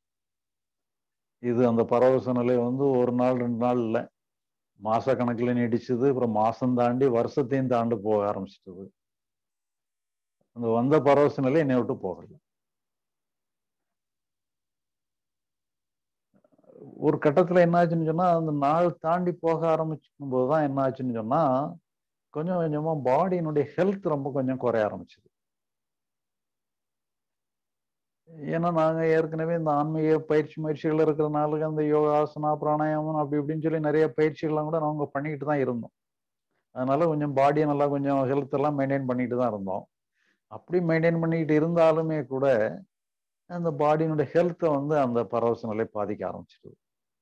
இது அந்த பரவச நிலை வந்து ஒரு நாள் ரெண்டு நாள் இல்லை மாச கணக்குல நீடிச்சது அப்புறம் மாசம் தாண்டி வருஷத்தையும் தாண்டி போக ஆரம்பிச்சிட்டது அந்த வந்த பரவச நிலை என்னை விட்டு போகல ஒரு கட்டத்துல என்ன ஆச்சுன்னு சொன்னா அந்த நாள் தாண்டி போக ஆரம்பிக்கும் போதுதான் என்ன ஆச்சுன்னு சொன்னா கொஞ்சம் கொஞ்சமா பாடியினுடைய ஹெல்த் ரொம்ப கொஞ்சம் குறைய ஆரம்பிச்சது ஏன்னா நாங்க ஏற்கனவே இந்த ஆன்மீக பயிற்சி முயற்சிகள் இருக்கிறனால அந்த யோகாசனா பிராணாயாமம் அப்படி இப்படின்னு சொல்லி நிறைய பயிற்சிகள்லாம் கூட நாங்க பண்ணிக்கிட்டு தான் இருந்தோம் அதனால கொஞ்சம் பாடியை நல்லா கொஞ்சம் ஹெல்த் எல்லாம் மெயின்டைன் பண்ணிட்டு தான் இருந்தோம் அப்படி மெயின்டைன் பண்ணிக்கிட்டு இருந்தாலுமே கூட அந்த பாடியினுடைய ஹெல்த்தை வந்து அந்த பரவச நிலை பாதிக்க ஆரம்பிச்சிடுது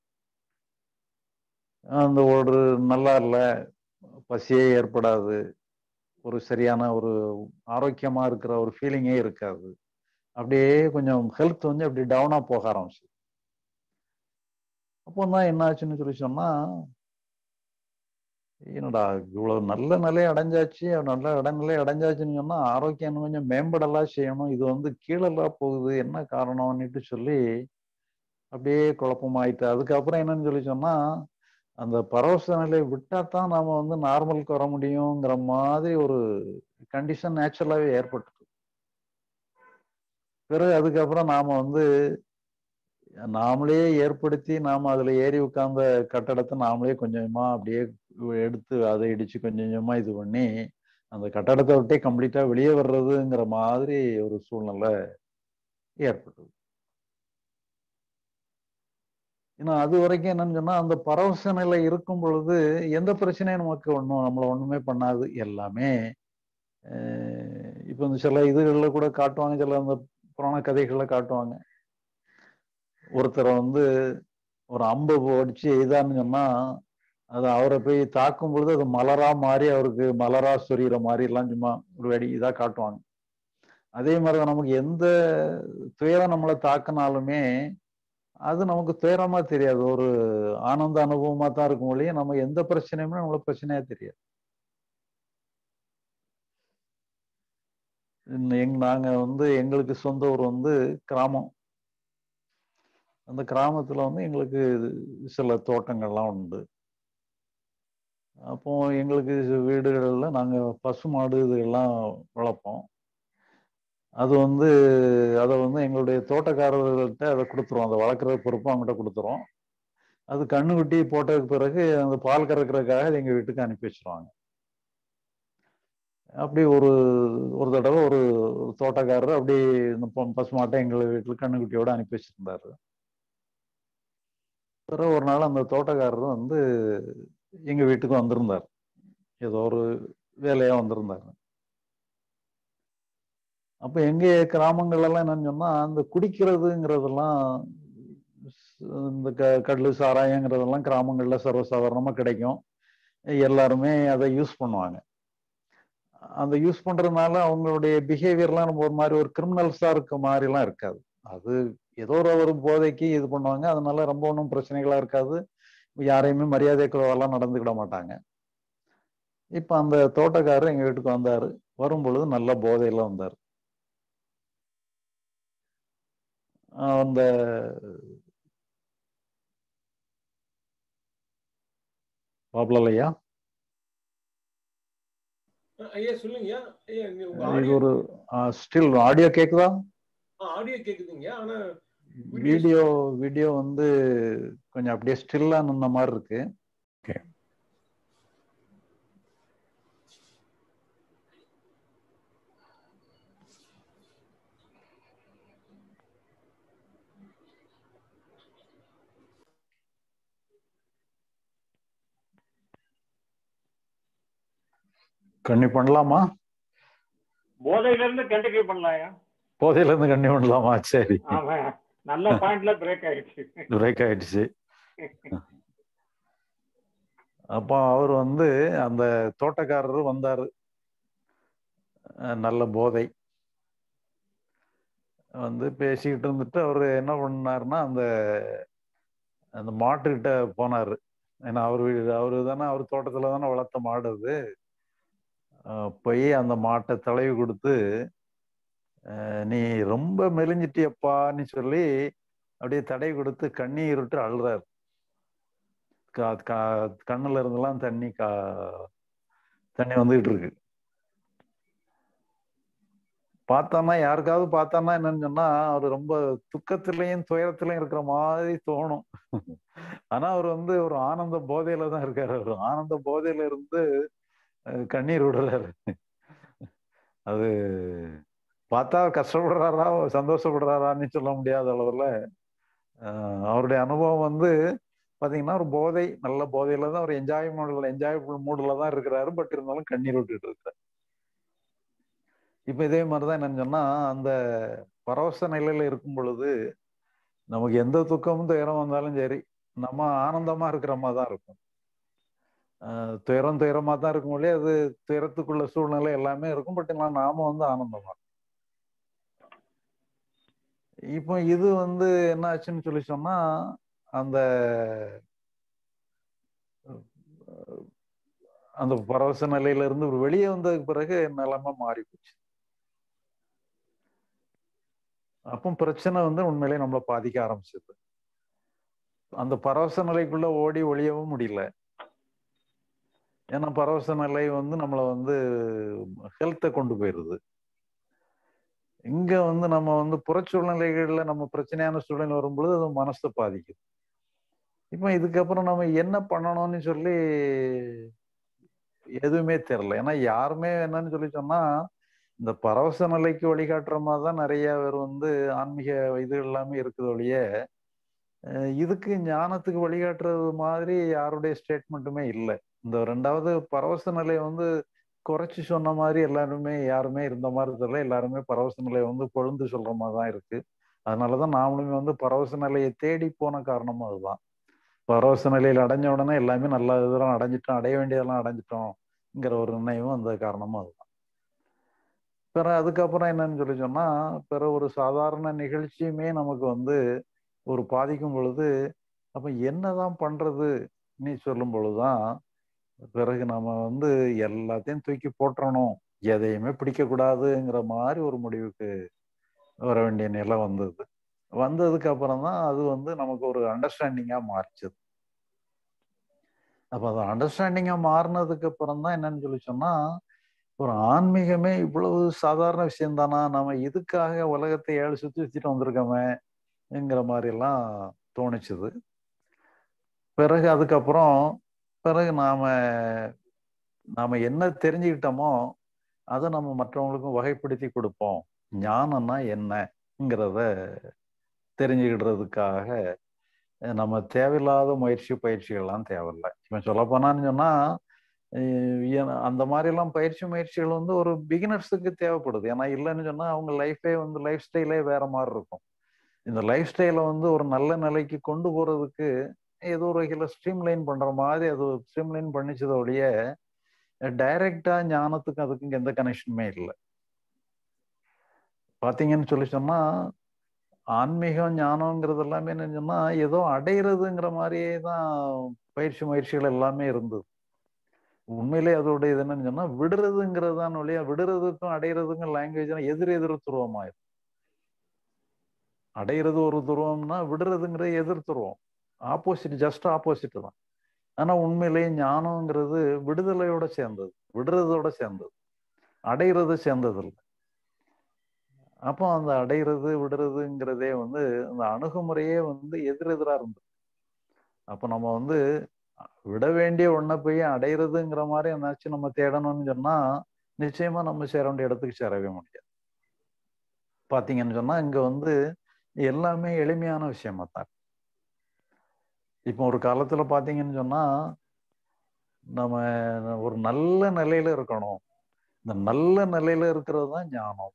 அந்த ஒரு நல்லா இல்லை பசியே ஏற்படாது ஒரு சரியான ஒரு ஆரோக்கியமா இருக்கிற ஒரு ஃபீலிங்கே இருக்காது அப்படியே கொஞ்சம் ஹெல்த் வந்து அப்படி டவுனா போக ஆரம்பிச்சு அப்போ தான் என்ன ஆச்சுன்னு சொல்லி சொன்னா என்னடா இவ்வளவு நல்ல நிலையை அடைஞ்சாச்சு நல்ல இடநிலை அடைஞ்சாச்சுன்னு சொன்னா ஆரோக்கியம் இன்னும் கொஞ்சம் மேம்படலாம் செய்யணும் இது வந்து கீழெல்லாம் போகுது என்ன காரணம்னுட்டு சொல்லி அப்படியே குழப்பமாயிட்டு அதுக்கப்புறம் என்னன்னு சொல்லி சொன்னா அந்த பரவச நிலையை விட்டா தான் நாம வந்து நார்மலுக்கு வர முடியுங்கிற மாதிரி ஒரு கண்டிஷன் நேச்சுரலாவே ஏற்பட்டு பிறகு அதுக்கப்புறம் நாம வந்து நாமளே ஏற்படுத்தி நாம அதுல ஏறி உட்கார்ந்த கட்டடத்தை நாமளே கொஞ்சமா அப்படியே எடுத்து அதை இடிச்சு கொஞ்சம் கொஞ்சமா இது பண்ணி அந்த கட்டடத்தை விட்டே கம்ப்ளீட்டா வெளியே வர்றதுங்கிற மாதிரி ஒரு சூழ்நிலை ஏற்பட்டது ஏன்னா அது வரைக்கும் என்னன்னு சொன்னா அந்த பரவச நிலை இருக்கும் பொழுது எந்த பிரச்சனையும் நமக்கு ஒன்றும் நம்மளை ஒண்ணுமே பண்ணாது எல்லாமே இப்போ இந்த சில இதுகளில் கூட காட்டுவாங்க சில அந்த புராண கதைகள்ல காட்டுவாங்க ஒருத்தரை வந்து ஒரு அம்பு அடிச்சு எய்தான்னு சொன்னா அது அவரை போய் தாக்கும் பொழுது அது மலரா மாறி அவருக்கு மலரா சொரியிற மாதிரி எல்லாம் சும்மா ஒரு வெடி இதா காட்டுவாங்க அதே மாதிரிதான் நமக்கு எந்த துயரம் நம்மளை தாக்குனாலுமே அது நமக்கு துயரமா தெரியாது ஒரு ஆனந்த அனுபவமா தான் இருக்கும் ஒழிய நம்ம எந்த பிரச்சனையுமே நம்மளுக்கு பிரச்சனையா தெரியாது எங் நாங்க வந்து எங்களுக்கு சொந்த ஊர் வந்து கிராமம் அந்த கிராமத்துல வந்து எங்களுக்கு சில தோட்டங்கள்லாம் உண்டு அப்போ எங்களுக்கு வீடுகள்ல நாங்க பசு மாடு இதெல்லாம் வளர்ப்போம் அது வந்து அதை வந்து எங்களுடைய தோட்டக்காரர்கள்ட்ட அதை கொடுத்துருவோம் அதை வளர்க்குற பொறுப்பு அவங்ககிட்ட கொடுத்துருவோம் அது கண்ணுக்குட்டி போட்டதுக்கு பிறகு அந்த பால் கறக்கிறதுக்காக எங்க வீட்டுக்கு அனுப்பி வச்சிருவாங்க அப்படி ஒரு ஒரு தடவை ஒரு தோட்டக்காரர் அப்படி இந்த பசுமாட்டை எங்கள் வீட்டில் கண்ணுக்குட்டியோட அனுப்பி வச்சிருந்தாரு பிறகு ஒரு நாள் அந்த தோட்டக்காரர் வந்து எங்க வீட்டுக்கு வந்திருந்தார் ஏதோ ஒரு வேலையா வந்திருந்தார் அப்ப எங்க கிராமங்கள்ல என்னன்னு சொன்னா அந்த குடிக்கிறதுங்கிறதெல்லாம் இந்த க கல்லு சாராயங்கிறதெல்லாம் கிராமங்கள்ல சர்வசாதாரணமா கிடைக்கும் எல்லாருமே அதை யூஸ் பண்ணுவாங்க அந்த யூஸ் பண்றதுனால அவங்களுடைய பிஹேவியர்லாம் நம்ம ஒரு மாதிரி ஒரு கிரிமினல்ஸா இருக்க மாதிரிலாம் இருக்காது அது ஏதோ ஒரு ஒரு போதைக்கு இது பண்ணுவாங்க அதனால ரொம்ப ஒன்றும் பிரச்சனைகளா இருக்காது யாரையுமே மரியாதை குறைவெல்லாம் நடந்துக்கிட மாட்டாங்க இப்ப அந்த தோட்டக்காரர் எங்க வீட்டுக்கு வந்தாரு வரும் பொழுது நல்ல போதையில வந்தார் அந்த பாப்புலர் ஐயா சொல்லுங்க ஐயா உங்க இது ஆடியோ ஒரு ஸ்டில் ஆடியோ கேக்குதா ஆடியோ கேக்குதுங்க ஆனா வீடியோ வீடியோ வந்து கொஞ்சம் அப்படியே ஸ்டில்லா நின்ன மாதிரி இருக்கு கண்ணி பண்ணலாமா போதையில இருந்து கண்டினியூ பண்ணலாயா போதையில இருந்து கண்ணி பண்ணலாமா சரி ஆமா நல்ல பாயிண்ட்ல பிரேக் ஆயிடுச்சு பிரேக் ஆயிடுச்சு அப்போ அவர் வந்து அந்த தோட்டக்காரர் வந்தாரு அஹ் நல்ல போதை வந்து பேசிக்கிட்டு இருந்துட்டு அவர் என்ன பண்ணாருன்னா அந்த அந்த மாட்டுக்கிட்ட போனாரு ஏன்னா அவர் அவரு தானே அவர் தோட்டத்துல தானே வளர்த்த மாடு அது அஹ் போய் அந்த மாட்டை தடவி கொடுத்து அஹ் நீ ரொம்ப மெலிஞ்சிட்டியப்பான்னு சொல்லி அப்படியே தடவி கொடுத்து கண்ணீர் விட்டு அழுறாரு கா- கா- கண்ணுல இருந்தெல்லாம் தண்ணி கா தண்ணி வந்துகிட்டு இருக்கு பார்த்தான்னா யாருக்காவது பார்த்தான்னா என்னன்னு சொன்னா அவர் ரொம்ப துக்கத்திலையும் துயரத்திலையும் இருக்கிற மாதிரி தோணும் ஆனா அவர் வந்து ஒரு ஆனந்த போதையில தான் இருக்காரு அவர் ஆனந்த போதையில இருந்து அஹ், கண்ணீர் விடுறாரு அது பார்த்தா கஷ்டப்படுறாரா சந்தோஷப்படுறாரான்னு சொல்ல முடியாத அளவுல அஹ், அவருடைய அனுபவம் வந்து பாத்தீங்கன்னா ஒரு போதை நல்ல போதையில தான் ஒரு என்ஜாய் மூடில் என்ஜாய் மூடில் தான் இருக்கிறாரு பட் இருந்தாலும் கண்ணீர் விட்டுட்டு இருக்கிறார் இப்ப இதே மாதிரிதான் என்னன்னு சொன்னா அந்த பரவச நிலையில இருக்கும் பொழுது நமக்கு எந்த துக்கமும் துயரம் வந்தாலும் சரி நம்ம ஆனந்தமா இருக்கிற மாதிரி தான் இருக்கும் ஆஹ் துயரம் துயரமா தான் இருக்கும் இல்லையா அது துயரத்துக்குள்ள சூழ்நிலை எல்லாமே இருக்கும் பட் எல்லாம் நாம வந்து ஆனந்தமா இருக்கும். இப்போ இது வந்து என்ன ஆச்சுன்னு சொல்லி சொன்னா அந்த அந்த பரவச நிலையில இருந்து ஒரு வெளியே வந்ததுக்கு பிறகு நிலைமை மாறி போச்சு அப்போ பிரச்சனை வந்து உண்மையிலேயே நம்மளை பாதிக்க ஆரம்பிச்சது அந்த பரவச நிலைக்குள்ள ஓடி ஒளியவும் முடியல ஏன்னா பரவச நிலை வந்து நம்மளை வந்து ஹெல்த்தை கொண்டு போயிருது இங்க வந்து நம்ம வந்து புறச்சூழ்நிலைகள்ல நம்ம பிரச்சனையான சூழ்நிலை வரும்பொழுது அது மனசை பாதிக்குது இப்போ இதுக்கப்புறம் நம்ம என்ன பண்ணணும்னு சொல்லி எதுவுமே தெரியல ஏன்னா யாருமே என்னன்னு சொல்லி சொன்னா இந்த பரவச நிலைக்கு வழிகாட்டுற மாதிரி தான் நிறைய பேர் வந்து ஆன்மீக இது எல்லாமே இருக்குது ஒழிய அஹ் இதுக்கு ஞானத்துக்கு வழிகாட்டுறது மாதிரி யாருடைய ஸ்டேட்மெண்ட்டுமே இல்லை இந்த ரெண்டாவது பரவச நிலையை வந்து குறைச்சி சொன்ன மாதிரி எல்லாருமே யாருமே இருந்த மாதிரி தெரியல எல்லாருமே பரவச நிலையை வந்து கொழுந்து சொல்ற மாதிரி தான் இருக்கு அதனாலதான் நாமளுமே வந்து பரவச நிலையை தேடி போன காரணமும் அதுதான் பரவச நிலையில் அடைஞ்ச உடனே எல்லாமே நல்ல இதெல்லாம் அடைஞ்சிட்டோம் அடைய வேண்டியதெல்லாம் அடைஞ்சிட்டோம்ங்கிற ஒரு நினைவும் அந்த காரணமும் அதுதான் பிற அதுக்கப்புறம் என்னன்னு சொல்லி சொன்னா பிற ஒரு சாதாரண நிகழ்ச்சியுமே நமக்கு வந்து ஒரு பாதிக்கும் பொழுது அப்ப என்னதான் பண்றது நீ சொல்லும் பொழுதுதான் பிறகு நம்ம வந்து எல்லாத்தையும் தூக்கி போட்டுறணும் எதையுமே பிடிக்க கூடாதுங்கிற மாதிரி ஒரு முடிவுக்கு வர வேண்டிய நிலை வந்தது வந்ததுக்கு அப்புறம் தான் அது வந்து நமக்கு ஒரு அண்டர்ஸ்டாண்டிங்கா மாறிச்சது அப்ப அது அண்டர்ஸ்டாண்டிங்கா மாறினதுக்கு அப்புறம் தான் என்னன்னு சொல்லி சொன்னா ஒரு ஆன்மீகமே இவ்வளவு சாதாரண விஷயம் தானா நம்ம இதுக்காக உலகத்தை ஏழு சுத்தி சுத்திட்டு வந்திருக்கோமேங்கிற மாதிரி எல்லாம் தோணுச்சுது பிறகு அதுக்கப்புறம் பிறகு நாம நாம என்ன தெரிஞ்சுக்கிட்டோமோ அதை நம்ம மற்றவங்களுக்கும் வகைப்படுத்தி கொடுப்போம் ஞானம்னா என்னங்கிறத தெரிஞ்சுக்கிடுறதுக்காக நம்ம தேவையில்லாத முயற்சி பயிற்சிகள்லாம் தேவையில்லை இப்போ சொல்ல போனான்னு சொன்னா அஹ் ஏன்னா- அந்த மாதிரி எல்லாம் பயிற்சி முயற்சிகள் வந்து ஒரு பிகினர்ஸுக்கு தேவைப்படுது ஏன்னா இல்லைன்னு சொன்னா அவங்க லைஃபே வந்து லைஃப் ஸ்டைலே வேற மாதிரி இருக்கும் இந்த லைஃப் ஸ்டைலை வந்து ஒரு நல்ல நிலைக்கு கொண்டு போறதுக்கு ஏதோ ஒரு வகையில் ஸ்ட்ரீம்லைன் பண்ற மாதிரி அது ஸ்ட்ரீம்லைன் பண்ணிச்சத ஒழிய டைரக்டா ஞானத்துக்கும் அதுக்கும் எந்த கனெக்ஷனுமே இல்லை பாத்தீங்கன்னு சொல்லி சொன்னா ஆன்மீகம் ஞானம்ங்கிறது எல்லாமே என்னன்னு சொன்னா ஏதோ அடையிறதுங்கிற மாதிரியே தான் பயிற்சி முயற்சிகள் எல்லாமே இருந்தது உண்மையிலே அதோட இது என்னன்னு சொன்னா விடுறதுங்கிறது தான் ஒழிய விடுறதுக்கும் அடையிறதுக்கும் லாங்குவேஜ் எதிர் எதிர் துருவமாயிரும் அடையிறது ஒரு துருவம்னா விடுறதுங்கிறது எதிர் துருவம் ஆப்போசிட் ஜஸ்ட் ஆப்போசிட் தான் ஆனா உண்மையிலேயே ஞானம்ங்கிறது விடுதலையோட சேர்ந்தது விடுறதோட சேர்ந்தது அடையிறது சேர்ந்தது இல்லை அப்போ அந்த அடையிறது விடுறதுங்கிறதே வந்து அந்த அணுகுமுறையே வந்து எதிரெதிரா இருந்தது அப்போ நம்ம வந்து விட வேண்டிய ஒன்றை போய் அடையிறதுங்கிற மாதிரி என்னாச்சும் நம்ம தேடணும்னு சொன்னா நிச்சயமா நம்ம சேர வேண்டிய இடத்துக்கு சேரவே முடியாது பாத்தீங்கன்னு சொன்னா இங்க வந்து எல்லாமே எளிமையான விஷயமா தான் இப்போ ஒரு காலத்துல பாத்தீங்கன்னு சொன்னா நம்ம ஒரு நல்ல நிலையில இருக்கணும் இந்த நல்ல நிலையில இருக்கிறது தான் ஞானம்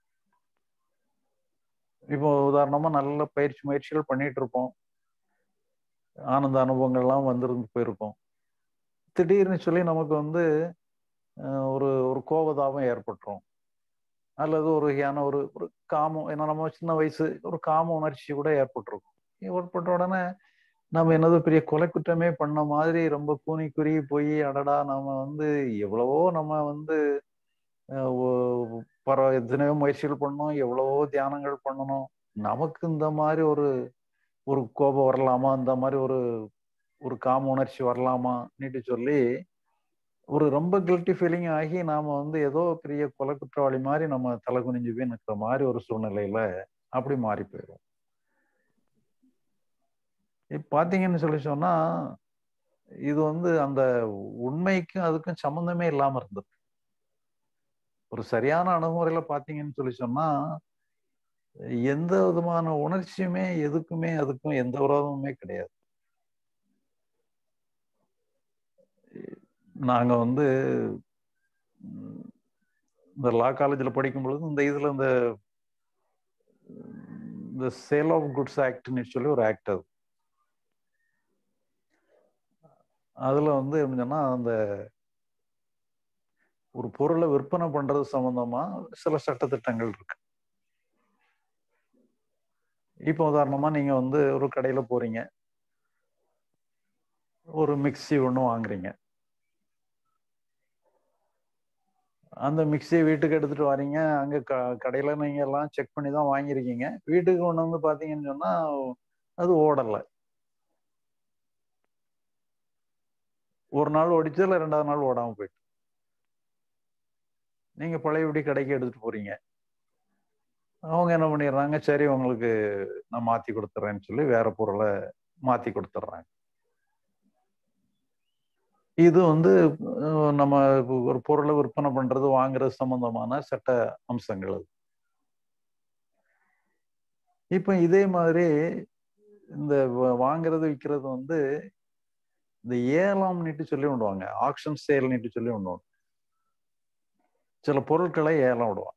இப்போ உதாரணமா நல்ல பயிற்சி முயற்சிகள் பண்ணிட்டு இருப்போம் ஆனந்த அனுபவங்கள்லாம் வந்திருந்து போயிருக்கோம் திடீர்னு சொல்லி நமக்கு வந்து அஹ், ஒரு ஒரு கோபதாபம் ஏற்பட்டுரும் அல்லது ஒரு வகையான ஒரு ஒரு காமம் ஏன்னா நம்ம சின்ன வயசு ஒரு காம உணர்ச்சி கூட ஏற்பட்டிருக்கும் ஏற்பட்ட உடனே நம்ம என்னது பெரிய கொலை குற்றமே பண்ண மாதிரி ரொம்ப கூனி குறுகி போய் அடடா நம்ம வந்து எவ்வளவோ நம்ம வந்து அஹ், ஒ- பர எத்தனையோ முயற்சிகள் பண்ணோம் எவ்வளவோ தியானங்கள் பண்ணணும் நமக்கு இந்த மாதிரி ஒரு ஒரு கோபம் வரலாமா இந்த மாதிரி ஒரு ஒரு காம உணர்ச்சி வரலாமா நீட்டு சொல்லி ஒரு ரொம்ப கில்ட்டி ஃபீலிங் ஆகி நாம வந்து ஏதோ பெரிய கொலை குற்றவாளி மாதிரி நம்ம தலை குனிஞ்சு போய் நிற்கிற மாதிரி ஒரு சூழ்நிலையில அப்படி மாறி போயிடும் இப்ப பாத்தீங்கன்னு சொல்லி சொன்னா இது வந்து அந்த உண்மைக்கும் அதுக்கும் சம்மந்தமே இல்லாம இருந்தது ஒரு சரியான அணுகுமுறையில பாத்தீங்கன்னு சொல்லி சொன்னா எந்த விதமான உணர்ச்சியுமே எதுக்குமே அதுக்கும் எந்த விரோதமுமே கிடையாது நாங்க வந்து உம், இந்த லா காலேஜில் படிக்கும் பொழுது இந்த இதுல இந்த இந்த சேல் ஆஃப் குட்ஸ் ஆக்ட்னு சொல்லி ஒரு ஆக்ட் அது அதுல வந்து எப்படின்னா அந்த ஒரு பொருளை விற்பனை பண்றது சம்பந்தமா சில சட்டத்திட்டங்கள் இருக்கு இப்போ உதாரணமா நீங்க வந்து ஒரு கடையில போறீங்க ஒரு மிக்ஸி ஒன்று வாங்குறீங்க அந்த மிக்ஸியை வீட்டுக்கு எடுத்துட்டு வரீங்க அங்க க கடையில நீங்க எல்லாம் செக் பண்ணி தான் வாங்கியிருக்கீங்க வீட்டுக்கு கொண்டு வந்து பாத்தீங்கன்னு சொன்னா அது ஓடலை ஒரு நாள் ஓடிச்சு இல்லை ரெண்டாவது நாள் ஓடாம போயிட்டு நீங்க பழையபடி கடைக்கு எடுத்துட்டு போறீங்க அவங்க என்ன பண்ணிடுறாங்க சரி உங்களுக்கு நான் மாத்தி கொடுத்துட்றேன்னு சொல்லி வேற பொருளை மாத்தி கொடுத்துட்றாங்க இது வந்து அஹ், நம்ம ஒரு பொருளை விற்பனை பண்றது வாங்குறது சம்பந்தமான சட்ட அம்சங்கள் அது இப்போ இதே மாதிரி இந்த வ- வாங்குறது விற்கிறது வந்து இந்த ஏலம்னுட்டு சொல்லி விடுவாங்க ஆக்ஷன் சேல்னுட்டு சொல்லி ஒன்று உண்டு. சில பொருட்களை ஏலம் விடுவாங்க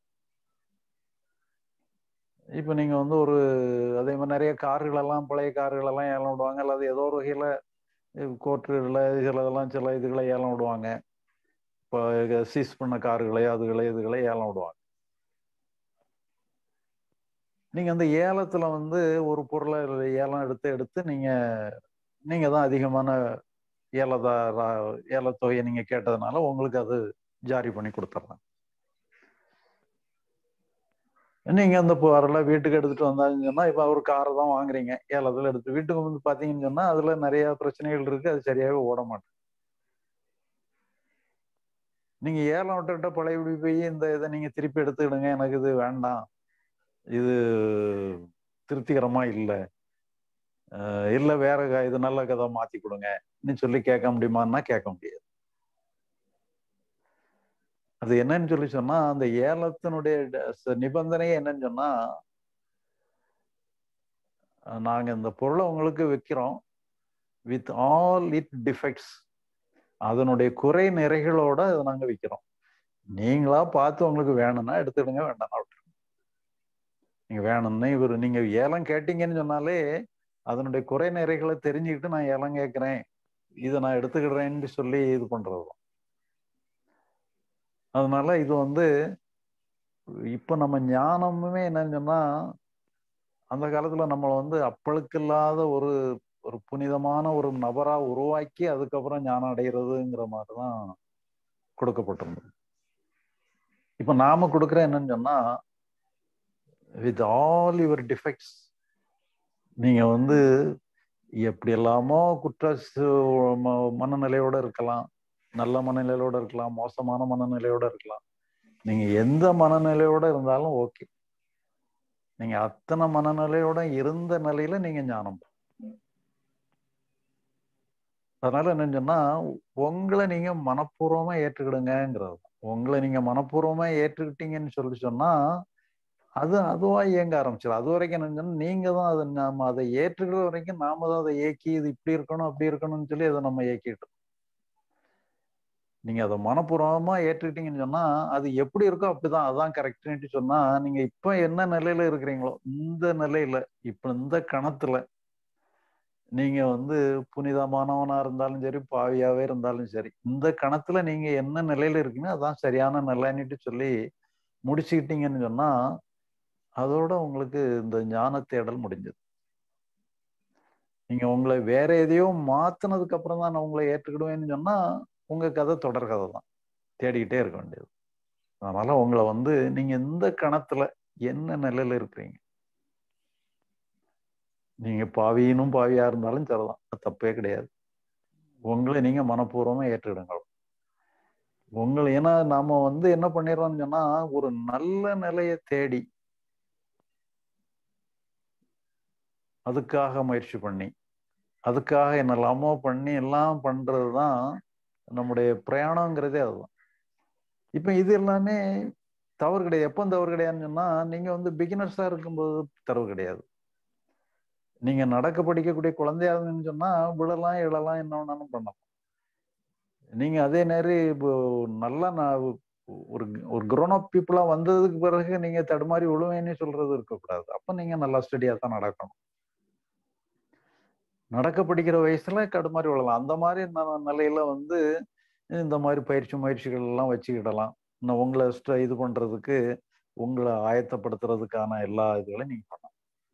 இப்போ நீங்க வந்து ஒரு அதே மாதிரி நிறைய கார்கள் எல்லாம் பழைய கார்கள் எல்லாம் ஏலம் விடுவாங்க அல்லது ஏதோ ஒரு வகையில கோர்ட்டுகளில் சிலதெல்லாம் சில இதுகளை ஏலம் விடுவாங்க இப்போ சீஸ் பண்ண கார்களை அதுகளை இதுகளை ஏலம் விடுவாங்க நீங்க அந்த ஏலத்துல வந்து ஒரு பொருளை ஏலம் எடுத்து எடுத்து நீங்க நீங்க தான் அதிகமான ஏலதா ஏலத்தொகையை நீங்க கேட்டதுனால உங்களுக்கு அது ஜாரி பண்ணி கொடுத்துட்றாங்க நீங்க அந்த பொருளை வீட்டுக்கு எடுத்துட்டு வந்தாங்கன்னு சொன்னா இப்ப ஒரு காரை தான் வாங்குறீங்க ஏலத்துல எடுத்து வீட்டுக்கு வந்து பாத்தீங்கன்னு சொன்னா அதுல நிறைய பிரச்சனைகள் இருக்கு அது சரியாவே ஓட மாட்டேன் நீங்க ஏலம் விட்டுக்கிட்ட பழையபடி போய் இந்த இதை நீங்க திருப்பி எடுத்துக்கிடுங்க எனக்கு இது வேண்டாம் இது திருப்திகரமா இல்லை இல்லை வேற க- இது நல்ல கதை மாத்தி கொடுங்க சொல்லி கேட்க முடியுமான்னா கேட்க முடியாது அது என்னன்னு சொல்லி சொன்னா அந்த ஏலத்தினுடைய ட- ச- நிபந்தனையே என்னன்னு சொன்னா அஹ் நாங்க இந்த பொருளை உங்களுக்கு விற்கிறோம் வித் ஆல் இட் டிஃபெக்ட்ஸ் அதனுடைய குறை நிறைகளோட அதை நாங்க விற்கிறோம் நீங்களா பார்த்து உங்களுக்கு வேணும்னா எடுத்துடுங்க வேண்டாம் விட்டுருங்க நீங்க வேணும்னு இவர் நீங்க ஏலம் கேட்டீங்கன்னு சொன்னாலே அதனுடைய குறை நிறைகளை தெரிஞ்சுக்கிட்டு நான் ஏலம் கேட்கிறேன் இதை நான் எடுத்துக்கிடுறேன்னு சொல்லி இது பண்றது அதனால இது வந்து இப்ப நம்ம ஞானமுமே என்னன்னு சொன்னா அந்த காலத்துல நம்மளை வந்து அப்பளுக்கு இல்லாத ஒரு ஒரு புனிதமான ஒரு நபரா உருவாக்கி அதுக்கப்புறம் ஞானம் அடைகிறதுங்கிற மாதிரிதான் கொடுக்கப்பட்டிருந்தது இப்ப நாம கொடுக்குற என்னன்னு சொன்னா வித் ஆல் யுவர் டிஃபெக்ட்ஸ் நீங்க வந்து எப்படி எல்லாமோ குற்ற மனநிலையோட இருக்கலாம் நல்ல மனநிலையோட இருக்கலாம் மோசமான மனநிலையோட இருக்கலாம் நீங்க எந்த மனநிலையோட இருந்தாலும் ஓகே நீங்க அத்தனை மனநிலையோட இருந்த நிலையில நீங்க ஞானம் அதனால என்னன்னு சொன்னா உங்களை நீங்க மனப்பூர்வமா ஏற்றுக்கிடுங்கிறது உங்களை நீங்க மனப்பூர்வமா ஏற்றுக்கிட்டீங்கன்னு சொல்லி சொன்னா அது அதுவா இயங்க ஆரம்பிச்சிடும் அது வரைக்கும் என்ன நீங்க தான் அதை நாம அதை ஏற்றுக்கிற வரைக்கும் நாம தான் அதை இயக்கி இது இப்படி இருக்கணும் அப்படி இருக்கணும்னு சொல்லி அதை நம்ம இயக்கிட்டு நீங்க அதை மனப்பூர்வமா ஏற்றுக்கிட்டீங்கன்னு சொன்னா அது எப்படி இருக்கோ அப்படிதான் அதான் கரெக்ட்னு சொன்னா நீங்க இப்ப என்ன நிலையில இருக்கிறீங்களோ இந்த நிலையில இப்ப இந்த கணத்துல நீங்க வந்து புனிதமானவனா இருந்தாலும் சரி பாவியாவே இருந்தாலும் சரி இந்த கணத்துல நீங்க என்ன நிலையில இருக்கீங்களோ அதான் சரியான நிலைன்னுட்டு சொல்லி முடிச்சுக்கிட்டீங்கன்னு சொன்னா அதோட உங்களுக்கு இந்த ஞான தேடல் முடிஞ்சது நீங்க உங்களை வேற எதையோ மாத்தினதுக்கு அப்புறம் தான் நான் உங்களை ஏற்றுக்கிடுவேன்னு சொன்னா உங்க கதை தொடர் கதை தான் தேடிக்கிட்டே இருக்க வேண்டியது அதனால உங்களை வந்து நீங்க இந்த கணத்துல என்ன நிலையில இருக்கிறீங்க நீங்க பாவியினும் பாவியா இருந்தாலும் சரிதான் அது தப்பே கிடையாது உங்களை நீங்க மனப்பூர்வமா ஏற்றுக்கிடுங்க உங்களை ஏன்னா நாம வந்து என்ன பண்ணிடுறோம்னு சொன்னா ஒரு நல்ல நிலையை தேடி அதுக்காக முயற்சி பண்ணி அதுக்காக என்னெல்லாமோ பண்ணி எல்லாம் பண்றதுதான் நம்முடைய பிரயாணங்கிறதே அதுதான் இப்ப இது எல்லாமே தவறு கிடையாது எப்போ தவறு கிடையாதுன்னு சொன்னா நீங்க வந்து பிகினர்ஸா இருக்கும்போது தவறு கிடையாது நீங்க நடக்க படிக்கக்கூடிய குழந்தையா இருந்தீங்கன்னு சொன்னா விழலாம் எழலாம் என்ன வேணாலும் பண்ணலாம் நீங்க அதே நேரம் இப்போ நல்லா நான் ஒரு ஒரு grown up பீப்புளா வந்ததுக்கு பிறகு நீங்க தடுமாறி விழுவேன்னு சொல்றது இருக்கக்கூடாது அப்ப நீங்க நல்லா ஸ்டடியா தான் நடக்கணும் நடக்க படிக்கிற வயசுல கடுமாறி விழலாம் அந்த மாதிரி நிலையில வந்து இந்த மாதிரி பயிற்சி முயற்சிகள் எல்லாம் வச்சுக்கிடலாம் இன்னும் உங்களை இது பண்றதுக்கு உங்களை ஆயத்தப்படுத்துறதுக்கான எல்லா இதுகளையும் நீங்க பண்ணலாம்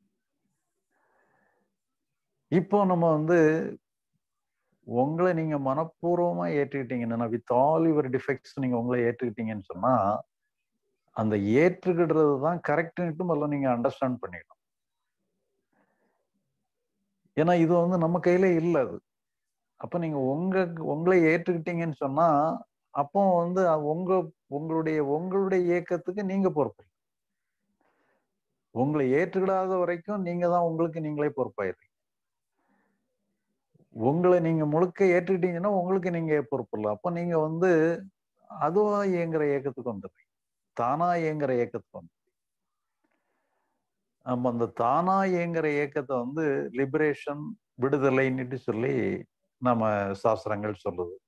இப்போ நம்ம வந்து உங்களை நீங்க மனப்பூர்வமா ஏற்றுக்கிட்டீங்கன்னா வித் ஆல் யுவர் டிஃபெக்ட்ஸ் நீங்க உங்களை ஏற்றுக்கிட்டீங்கன்னு சொன்னா அந்த ஏற்றுக்கிடுறது தான் கரெக்ட்னுட்டு முதல்ல நீங்க அண்டர்ஸ்டாண்ட் பண்ணிக்கணும் ஏன்னா இது வந்து நம்ம கையில இல்லை அது அப்ப நீங்க உங்க உங்களை ஏற்றுக்கிட்டீங்கன்னு சொன்னா அப்போ வந்து உங்க உங்களுடைய உங்களுடைய இயக்கத்துக்கு நீங்க பொறுப்பு உங்களை ஏற்றுக்கிடாத வரைக்கும் நீங்க தான் உங்களுக்கு நீங்களே பொறுப்பாயிருங்க உங்களை நீங்க முழுக்க ஏற்றுக்கிட்டீங்கன்னா உங்களுக்கு நீங்க பொறுப்பு இல்லை அப்ப நீங்க வந்து அதுவா இயங்குற இயக்கத்துக்கு வந்துடுறீங்க தானா இயங்குற இயக்கத்துக்கு வந்து நம்ம அந்த தானா இயங்குற இயக்கத்தை வந்து லிபரேஷன் விடுதலைன்னுட்டு சொல்லி நம்ம சாஸ்திரங்கள் சொல்லுது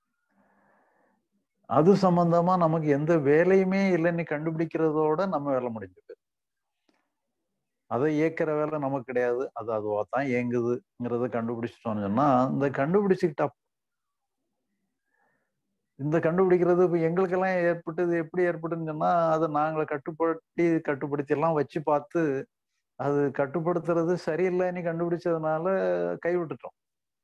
அது சம்பந்தமா நமக்கு எந்த வேலையுமே இல்லைன்னு கண்டுபிடிக்கிறதோட நம்ம வேலை முடிஞ்சு போயிரு அதை இயக்கிற வேலை நமக்கு கிடையாது அது அதுவா தான் இயங்குதுங்கிறத கண்டுபிடிச்சிட்டோம்னு சொன்னா இந்த கண்டுபிடிச்சுக்கிட்டா இந்த கண்டுபிடிக்கிறது இப்போ எங்களுக்கெல்லாம் ஏற்பட்டது எப்படி ஏற்பட்டுன்னு சொன்னா அதை நாங்களை கட்டுப்படுத்தி கட்டுப்படுத்தி எல்லாம் வச்சு பார்த்து அது கட்டுப்படுத்துறது சரியில்லைன்னு கண்டுபிடிச்சதுனால கைவிட்டுட்டோம்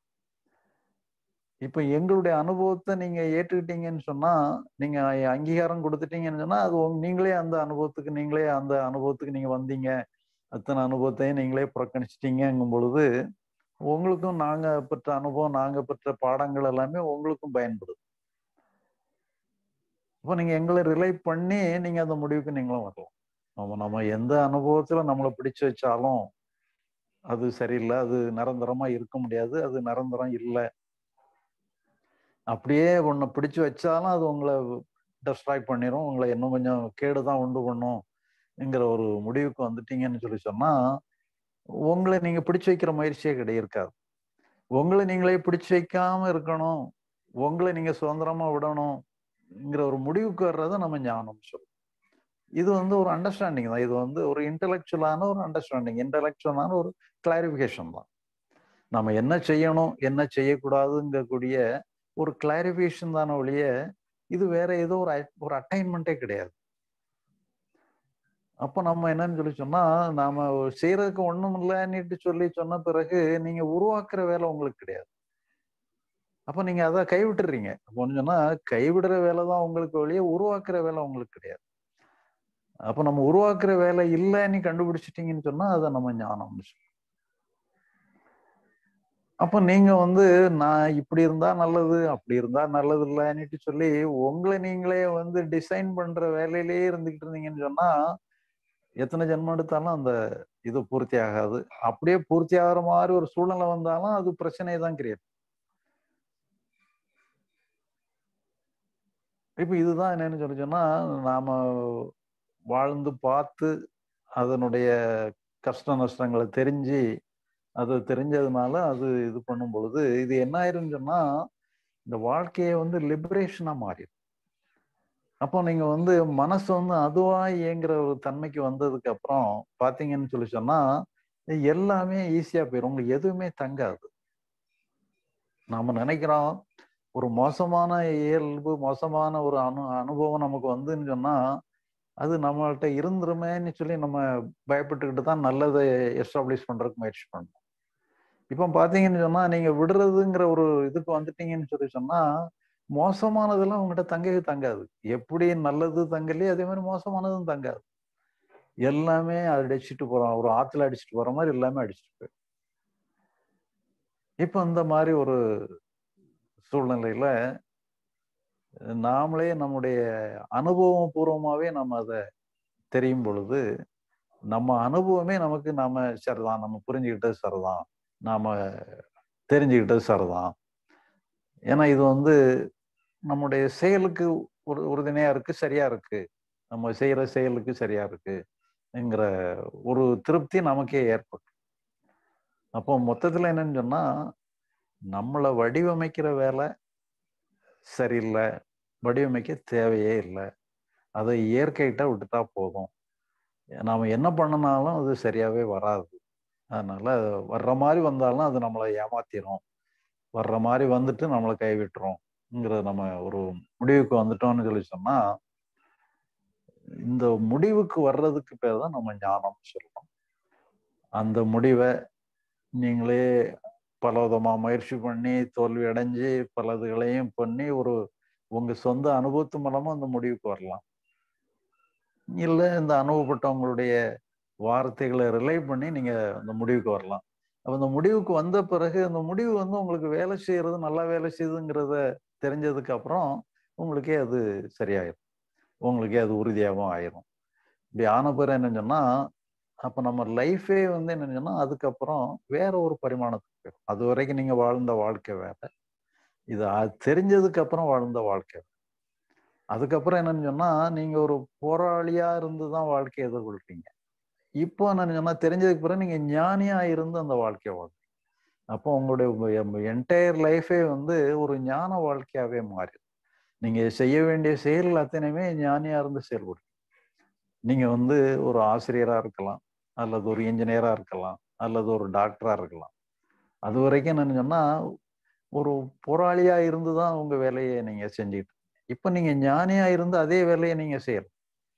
இப்ப எங்களுடைய அனுபவத்தை நீங்க ஏற்றுக்கிட்டீங்கன்னு சொன்னா நீங்க அங்கீகாரம் கொடுத்துட்டீங்கன்னு சொன்னா அது நீங்களே அந்த அனுபவத்துக்கு நீங்களே அந்த அனுபவத்துக்கு நீங்க வந்தீங்க அத்தனை அனுபவத்தையும் நீங்களே புறக்கணிச்சிட்டீங்கங்கும் பொழுது உங்களுக்கும் நாங்க பெற்ற அனுபவம் நாங்க பெற்ற பாடங்கள் எல்லாமே உங்களுக்கும் பயன்படுது இப்போ நீங்க எங்களை ரிலை பண்ணி நீங்க அந்த முடிவுக்கு நீங்களும் வரலாம் நம்ம நம்ம எந்த அனுபவத்துல நம்மளை பிடிச்சு வச்சாலும் அது சரியில்லை அது நிரந்தரமா இருக்க முடியாது அது நிரந்தரம் இல்லை அப்படியே உன்னை பிடிச்சு வச்சாலும் அது உங்களை டெஸ்ட்ராய் பண்ணிடும் உங்களை இன்னும் கொஞ்சம் கேடு தான் உண்டு பண்ணும்ங்கிற ஒரு முடிவுக்கு வந்துட்டீங்கன்னு சொல்லி சொன்னா உங்களை நீங்க பிடிச்சு வைக்கிற முயற்சியே கிடையாது இருக்காது உங்களை நீங்களே பிடிச்சு வைக்காம இருக்கணும் உங்களை நீங்க சுதந்திரமா விடணும்ங்கிற ஒரு முடிவுக்கு வர்றதை நம்ம ஞானம் சொல்லுவோம் இது வந்து ஒரு அண்டர்ஸ்டாண்டிங் தான் இது வந்து ஒரு இன்டலெக்சுவலான ஒரு அண்டர்ஸ்டாண்டிங் இன்டலெக்சுவலான ஒரு கிளாரிபிகேஷன் தான் நம்ம என்ன செய்யணும் என்ன செய்யக்கூடாதுங்கக்கூடிய ஒரு கிளாரிபிகேஷன் தானே ஒழிய இது வேற ஏதோ ஒரு ஒரு அட்டைன்மெண்ட்டே கிடையாது அப்போ நம்ம என்னன்னு சொல்லி சொன்னா நாம செய்யறதுக்கு ஒண்ணும் இல்லைன்னுட்டு சொல்லி சொன்ன பிறகு நீங்க உருவாக்குற வேலை உங்களுக்கு கிடையாது அப்ப நீங்க அதை கைவிட்டுறீங்க அப்போ சொன்னா கைவிடுற வேலை தான் உங்களுக்கு வழியே உருவாக்குற வேலை உங்களுக்கு கிடையாது அப்ப நம்ம உருவாக்குற வேலை இல்லைன்னு கண்டுபிடிச்சிட்டீங்கன்னு சொன்னா அதை நம்ம ஞானம்னு சொல்லுவோம் அப்ப நீங்க வந்து நான் இப்படி இருந்தா நல்லது அப்படி இருந்தா நல்லது இல்லைன்னுட்டு சொல்லி உங்களை நீங்களே வந்து டிசைன் பண்ற வேலையிலேயே இருந்துகிட்டு இருந்தீங்கன்னு சொன்னா எத்தனை ஜென்மம் எடுத்தாலும் அந்த இது பூர்த்தி ஆகாது அப்படியே பூர்த்தி ஆகிற மாதிரி ஒரு சூழ்நிலை வந்தாலும் அது பிரச்சனையை தான் கிரியேட் இப்ப இதுதான் என்னன்னு சொல்லி சொன்னா நாம வாழ்ந்து பார்த்து அதனுடைய கஷ்ட நஷ்டங்களை தெரிஞ்சு அது தெரிஞ்சதுனால அது இது பண்ணும் பொழுது இது என்ன ஆயிருன்னு சொன்னா இந்த வாழ்க்கையை வந்து லிபரேஷனா மாறிடும் அப்போ நீங்க வந்து மனசு வந்து அதுவா இயங்குற ஒரு தன்மைக்கு வந்ததுக்கு அப்புறம் பாத்தீங்கன்னு சொல்லி சொன்னா எல்லாமே ஈஸியா போயிடும் உங்களுக்கு எதுவுமே தங்காது நாம நினைக்கிறோம் ஒரு மோசமான இயல்பு மோசமான ஒரு அனு அனுபவம் நமக்கு வந்துன்னு சொன்னா அது நம்மள்கிட்ட இருந்துருமேன்னு சொல்லி நம்ம பயப்பட்டுக்கிட்டு தான் நல்லதை எஸ்டாப்ளிஷ் பண்றதுக்கு முயற்சி பண்ணணும் இப்போ பாத்தீங்கன்னு சொன்னா நீங்க விடுறதுங்கிற ஒரு இதுக்கு வந்துட்டீங்கன்னு சொல்லி சொன்னா மோசமானதெல்லாம் உங்ககிட்ட தங்கவே தங்காது எப்படி நல்லது தங்கலையே அதே மாதிரி மோசமானதும் தங்காது எல்லாமே அடிச்சுட்டு போறோம் ஒரு ஆத்துல அடிச்சுட்டு போற மாதிரி எல்லாமே அடிச்சுட்டு போயிடும் இப்போ இந்த மாதிரி ஒரு சூழ்நிலையில நாமளே நம்முடைய அனுபவம் பூர்வமாவே நம்ம அதை தெரியும் பொழுது நம்ம அனுபவமே நமக்கு நாம சரிதான் நம்ம புரிஞ்சுக்கிட்டது சரிதான் நாம தெரிஞ்சுக்கிட்டது சரிதான் ஏன்னா இது வந்து நம்முடைய செயலுக்கு ஒரு உறுதுணையா இருக்கு சரியா இருக்கு நம்ம செய்யற செயலுக்கு சரியா இருக்குங்கிற ஒரு திருப்தி நமக்கே ஏற்படும் அப்போ மொத்தத்துல என்னன்னு சொன்னா நம்மளை வடிவமைக்கிற வேலை சரியில்லை வடிவமைக்க தேவையே இல்லை அதை இயற்கைகிட்ட விட்டுட்டா போதும் நாம என்ன பண்ணினாலும் அது சரியாவே வராது அதனால வர்ற மாதிரி வந்தாலும் அது நம்மளை ஏமாத்திரும் வர்ற மாதிரி வந்துட்டு நம்மளை கைவிட்டுரும்ங்கிறத நம்ம ஒரு முடிவுக்கு வந்துட்டோம்னு சொல்லி சொன்னா இந்த முடிவுக்கு வர்றதுக்கு பேர் தான் நம்ம ஞானம் சொல்லணும் அந்த முடிவை நீங்களே பல விதமா முயற்சி பண்ணி தோல்வி அடைஞ்சு பலதுகளையும் பண்ணி ஒரு உங்க சொந்த அனுபவத்து மூலமா அந்த முடிவுக்கு வரலாம் இல்லை இந்த அனுபவப்பட்டவங்களுடைய வார்த்தைகளை ரிலை பண்ணி நீங்க அந்த முடிவுக்கு வரலாம் அப்ப அந்த முடிவுக்கு வந்த பிறகு அந்த முடிவு வந்து உங்களுக்கு வேலை செய்யறது நல்லா வேலை செய்யுதுங்கிறத தெரிஞ்சதுக்கு அப்புறம் உங்களுக்கே அது சரியாயிரும் உங்களுக்கே அது உறுதியாகவும் ஆயிரும் இப்படி ஆன பிறகு என்ன சொன்னா அப்ப நம்ம லைஃபே வந்து என்ன சொன்னா அதுக்கப்புறம் வேற ஒரு பரிமாணத்துக்கு போயிடும் அது வரைக்கும் நீங்க வாழ்ந்த வாழ்க்கை வேற இது தெரிஞ்சதுக்கு அப்புறம் வாழ்ந்த வாழ்க்கை அதுக்கப்புறம் என்னன்னு சொன்னா நீங்க ஒரு போராளியா இருந்து தான் வாழ்க்கையை எதிர்கொள்றீங்க இப்போ என்னன்னு சொன்னா தெரிஞ்சதுக்கு பிறகு நீங்க ஞானியா இருந்து அந்த வாழ்க்கையை வாழ்றீங்க அப்போ உங்களுடைய என்டையர் லைஃபே வந்து ஒரு ஞான வாழ்க்கையாவே மாறிடும் நீங்க செய்ய வேண்டிய செயல் அத்தனையுமே ஞானியா இருந்து செயல்படும் நீங்க வந்து ஒரு ஆசிரியரா இருக்கலாம் அல்லது ஒரு இன்ஜினியரா இருக்கலாம் அல்லது ஒரு டாக்டரா இருக்கலாம் அது வரைக்கும் என்னன்னு சொன்னா ஒரு போராளியா இருந்து தான் உங்க வேலையை நீங்க செஞ்சுட்டு இப்ப நீங்க ஞானியா இருந்து அதே வேலையை நீங்க செய்யலாம்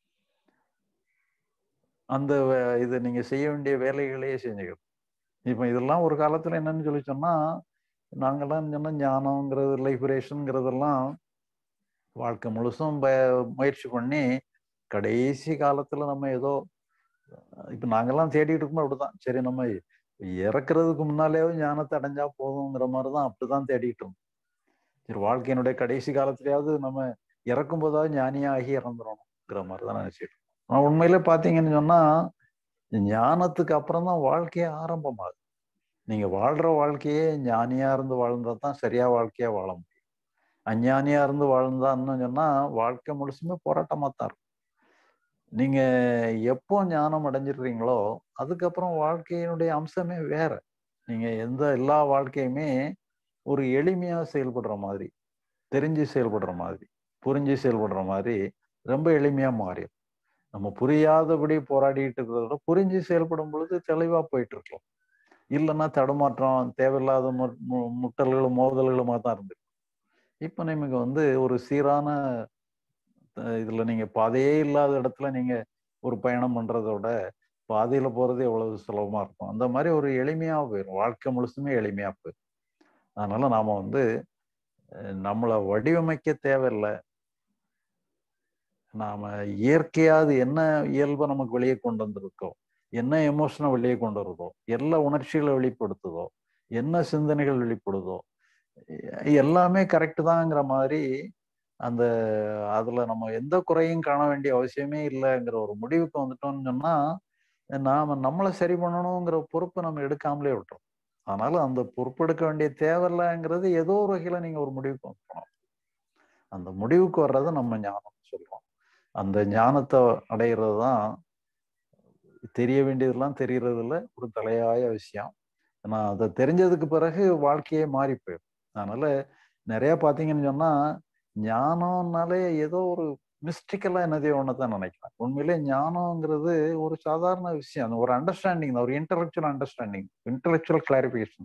அந்த இது நீங்க செய்ய வேண்டிய வேலைகளையே செஞ்சுக்கணும் இப்ப இதெல்லாம் ஒரு காலத்துல என்னன்னு சொல்லி சொன்னா நாங்கெல்லாம் சொன்னா ஞானம்ங்கிறது லைஃபரேஷன்ங்கிறதெல்லாம் வாழ்க்கை முழுசும் முயற்சி பண்ணி கடைசி காலத்துல நம்ம ஏதோ இப்ப நாங்கெல்லாம் தேடிட்டு இருக்கோம் அப்படிதான் சரி நம்ம இறக்குறதுக்கு முன்னாலேயோ ஞானத்தை அடைஞ்சா போதுங்கிற மாதிரிதான் அப்படிதான் தேடிட்டு இருந்தோம் சரி வாழ்க்கையினுடைய கடைசி காலத்திலேயாவது நம்ம இறக்கும் போதாவது ஞானியாகி இறந்துடணுங்கிற மாதிரி தான் நினைச்சிட்டு ஆனா உண்மையில பாத்தீங்கன்னு சொன்னா ஞானத்துக்கு அப்புறம் தான் வாழ்க்கையே ஆரம்பமாகுது நீங்க வாழ்ற வாழ்க்கையே ஞானியா இருந்து வாழ்ந்தா தான் சரியா வாழ்க்கையா வாழ முடியும் அஞ்ஞானியா இருந்து வாழ்ந்தான்னு சொன்னா வாழ்க்கை முழுசுமே போராட்டமா தான் இருக்கும் நீங்க எப்போ ஞானம் அடைஞ்சிடுறீங்களோ அதுக்கப்புறம் வாழ்க்கையினுடைய அம்சமே வேற நீங்க எந்த எல்லா வாழ்க்கையுமே ஒரு எளிமையா செயல்படுற மாதிரி தெரிஞ்சு செயல்படுற மாதிரி புரிஞ்சு செயல்படுற மாதிரி ரொம்ப எளிமையா மாறிடும் நம்ம புரியாதபடி போராடிட்டு இருக்கிறத விட புரிஞ்சு செயல்படும் பொழுது தெளிவா போயிட்டு இருக்கலாம் இல்லைன்னா தடுமாற்றம் தேவையில்லாத மு- மு- முட்டல்களும் மோதல்களுமா தான் இருந்திருக்கும் இப்போ நமக்கு வந்து ஒரு சீரான அஹ், இதுல நீங்க பாதையே இல்லாத இடத்துல நீங்க ஒரு பயணம் பண்றதை விட பாதையில போறது எவ்வளவு சுலபமா இருக்கும் அந்த மாதிரி ஒரு எளிமையா போயிடும் வாழ்க்கை முழுசுமே எளிமையா போயிடும் அதனால நாம வந்து அஹ், நம்மளை வடிவமைக்க தேவையில்லை நாம இயற்கையா அது என்ன இயல்பை நமக்கு வெளியே கொண்டு வந்திருக்கோ என்ன எமோஷனை வெளியே கொண்டு வருதோ எல்லா உணர்ச்சிகளை வெளிப்படுத்துதோ என்ன சிந்தனைகள் வெளிப்படுதோ எ- எல்லாமே கரெக்டு தாங்கிற மாதிரி அந்த அதுல நம்ம எந்த குறையும் காண வேண்டிய அவசியமே இல்லைங்கிற ஒரு முடிவுக்கு வந்துட்டோம்னு சொன்னா நாம நம்மளை சரி பண்ணணுங்கிற பொறுப்பை நம்ம எடுக்காமலே விட்டுறோம் அதனால அந்த பொறுப்பு எடுக்க வேண்டிய தேவையில்லைங்கிறது ஏதோ ஒரு வகையில நீங்க ஒரு முடிவுக்கு வந்துடணும் அந்த முடிவுக்கு வர்றதை நம்ம ஞானம் சொல்றோம் அந்த ஞானத்தை அடையிறது தான் தெரிய வேண்டியதெல்லாம் தெரியறதுல ஒரு தலையாய விஷயம் ஏன்னா அதை தெரிஞ்சதுக்கு பிறகு வாழ்க்கையே மாறி போயிடும் அதனால நிறைய பார்த்தீங்கன்னு சொன்னா ஞானம்னாலே ஏதோ ஒரு மிஸ்டிக்கலா என்னதையோ ஒன்று தான் நினைக்கிறேன் உண்மையிலே ஞானம்ங்கிறது ஒரு சாதாரண விஷயம் அது ஒரு அண்டர்ஸ்டாண்டிங் தான் ஒரு இன்டலெக்சுவல் அண்டர்ஸ்டாண்டிங் இன்டலெக்சுவல் கிளாரிபிகேஷன்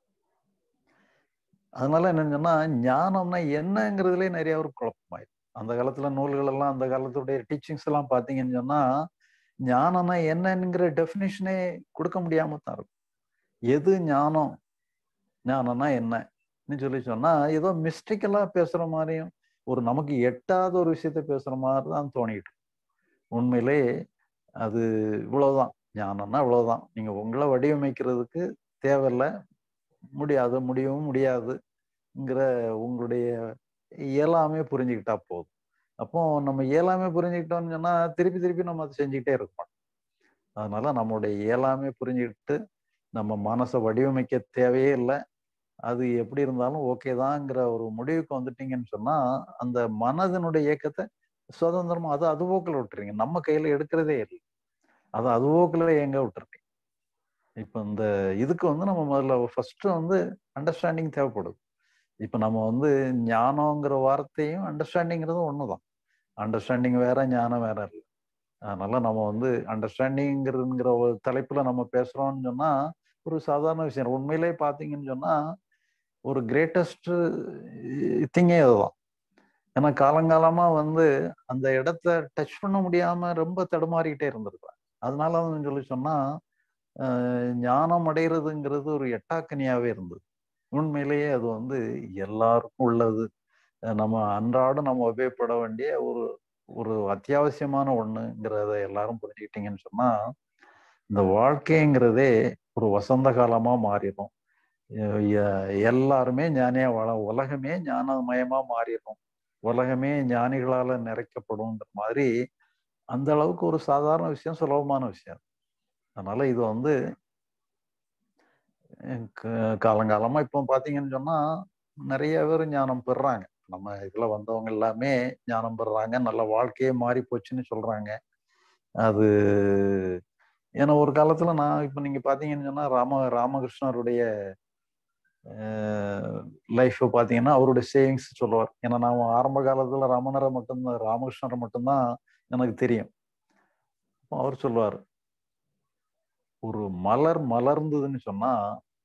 அதனால என்னன்னு சொன்னா ஞானம்னா என்னங்கிறதுலே நிறைய ஒரு குழப்பமாயிடும் அந்த காலத்துல நூல்கள் எல்லாம் அந்த காலத்துடைய டீச்சிங்ஸ் எல்லாம் பார்த்தீங்கன்னு சொன்னா ஞானம்னா என்னங்கிற டெஃபினிஷனே கொடுக்க முடியாம தான் இருக்கும் எது ஞானம் ஞானம்னா என்னன்னு சொல்லி சொன்னா ஏதோ மிஸ்டிக்கலா பேசுற மாதிரியும் ஒரு நமக்கு எட்டாத ஒரு விஷயத்த பேசுற மாதிரி தான் தோணிட்டு இருக்கும். உண்மையிலே அது இவ்வளவுதான் ஞானம்னா இவ்வளவுதான் நீங்க உங்களை வடிவமைக்கிறதுக்கு தேவையில்ல முடியாது முடியவும் முடியாதுங்கிற உங்களுடைய இயலாமே புரிஞ்சுக்கிட்டா போதும் அப்போ நம்ம இயலாமே புரிஞ்சுக்கிட்டோம்னு சொன்னா திருப்பி திருப்பி நம்ம அதை செஞ்சுக்கிட்டே இருக்கோம் அதனால நம்மளுடைய இயலாமே புரிஞ்சுக்கிட்டு நம்ம மனசை வடிவமைக்க தேவையே இல்லை அது எப்படி இருந்தாலும் ஓகே தாங்கிற ஒரு முடிவுக்கு வந்துட்டீங்கன்னு சொன்னா அந்த மனதினுடைய இயக்கத்தை சுதந்திரமா அதை அதுபோக்கில் விட்டுறீங்க நம்ம கையில எடுக்கிறதே இல்லை அதை அதுபோக்கில் எங்க விட்டுறீங்க இப்போ இந்த இதுக்கு வந்து நம்ம முதல்ல ஃபர்ஸ்ட் வந்து அண்டர்ஸ்டாண்டிங் தேவைப்படுது இப்போ நம்ம வந்து ஞானங்கிற வார்த்தையும் அண்டர்ஸ்டாண்டிங்கிறதும் ஒண்ணுதான் அண்டர்ஸ்டாண்டிங் வேற ஞானம் வேற இல்லை அதனால நம்ம வந்து அண்டர்ஸ்டாண்டிங்கிறதுங்கிற ஒரு தலைப்புல நம்ம பேசுறோம்னு சொன்னா ஒரு சாதாரண விஷயம் உண்மையிலே பார்த்தீங்கன்னு சொன்னா ஒரு கிரேட்டஸ்ட் திங்கே அதுதான் ஏன்னா காலங்காலமா வந்து அந்த இடத்த டச் பண்ண முடியாம ரொம்ப தடுமாறிக்கிட்டே இருந்திருக்கலாம் அதனால வந்து சொல்லி சொன்னா அஹ், ஞானம் அடைகிறதுங்கிறது ஒரு எட்டாக்கனியாவே இருந்தது உண்மையிலேயே அது வந்து எல்லாருக்கும் உள்ளது அஹ் நம்ம அன்றாடம் நம்ம உபயோகப்பட வேண்டிய ஒரு ஒரு அத்தியாவசியமான ஒண்ணுங்கிறத எல்லாரும் புரிஞ்சுக்கிட்டீங்கன்னு சொன்னா இந்த வாழ்க்கைங்கிறதே ஒரு வசந்த காலமா மாறிடும் எ- எ- எல்லாருமே ஞானியா வாழ உலகமே ஞானமயமா மாறிடும் உலகமே ஞானிகளால நிறைக்கப்படும்ங்கிற மாதிரி அந்த அளவுக்கு ஒரு சாதாரண விஷயம் சுலபமான விஷயம் அதனால இது வந்து அஹ் க- காலங்காலமா இப்போ பாத்தீங்கன்னு சொன்னா நிறைய பேர் ஞானம் பெறுறாங்க நம்ம இதுல வந்தவங்க எல்லாமே ஞானம் பெறுறாங்க நல்ல வாழ்க்கையே மாறி போச்சுன்னு சொல்றாங்க அது ஏன்னா ஒரு காலத்துல நான் இப்ப நீங்க பாத்தீங்கன்னு சொன்னா ராம ராமகிருஷ்ணருடைய லைஃப் பாத்தீங்கன்னா அவருடைய சேவிங்ஸ் சொல்லுவார் ஏன்னா நான் ஆரம்ப காலத்துல ரமணரை மட்டும்தான் ராமகிருஷ்ணரை மட்டும்தான் எனக்கு தெரியும் அப்போ அவர் சொல்லுவார் ஒரு மலர் மலர்ந்ததுன்னு சொன்னா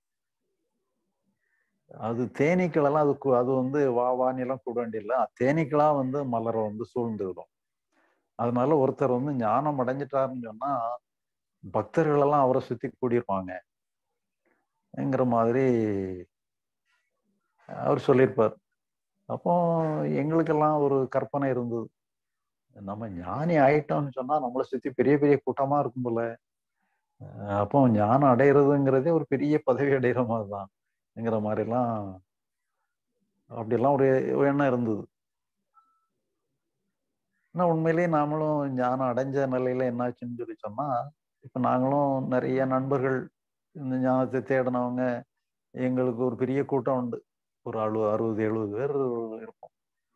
அது தேனீக்கள் எல்லாம் அது கு- அது வந்து வா வான்னு எல்லாம் கூட வேண்டியதில்லை தேனீக்களா வந்து மலரை வந்து சூழ்ந்துவிடும் அதனால ஒருத்தர் வந்து ஞானம் அடைஞ்சிட்டாருன்னு சொன்னா பக்தர்கள் எல்லாம் அவரை சுத்தி கூடியிருப்பாங்கங்கிற மாதிரி அவர் சொல்லியிருப்பார் அப்போ எங்களுக்கெல்லாம் ஒரு கற்பனை இருந்தது நம்ம ஞானி ஆயிட்டோம்னு சொன்னா நம்மளை சுத்தி பெரிய பெரிய கூட்டமா இருக்கும் போல அஹ் அப்போ ஞானம் அடையிறதுங்கிறதே ஒரு பெரிய பதவி அடைகிற மாதிரி தான்ங்கிற மாதிரிலாம் அப்படியெல்லாம் ஒரு ஒரு எண்ணம் இருந்தது ஆனால் உண்மையிலேயே நாமளும் ஞானம் அடைஞ்ச நிலையில என்னாச்சுன்னு சொல்லி சொன்னா இப்ப நாங்களும் நிறைய நண்பர்கள் இந்த ஞானத்தை தேடினவங்க எங்களுக்கு ஒரு பெரிய கூட்டம் உண்டு ஒரு அழு அறுபது எழுபது பேர் இருப்போம்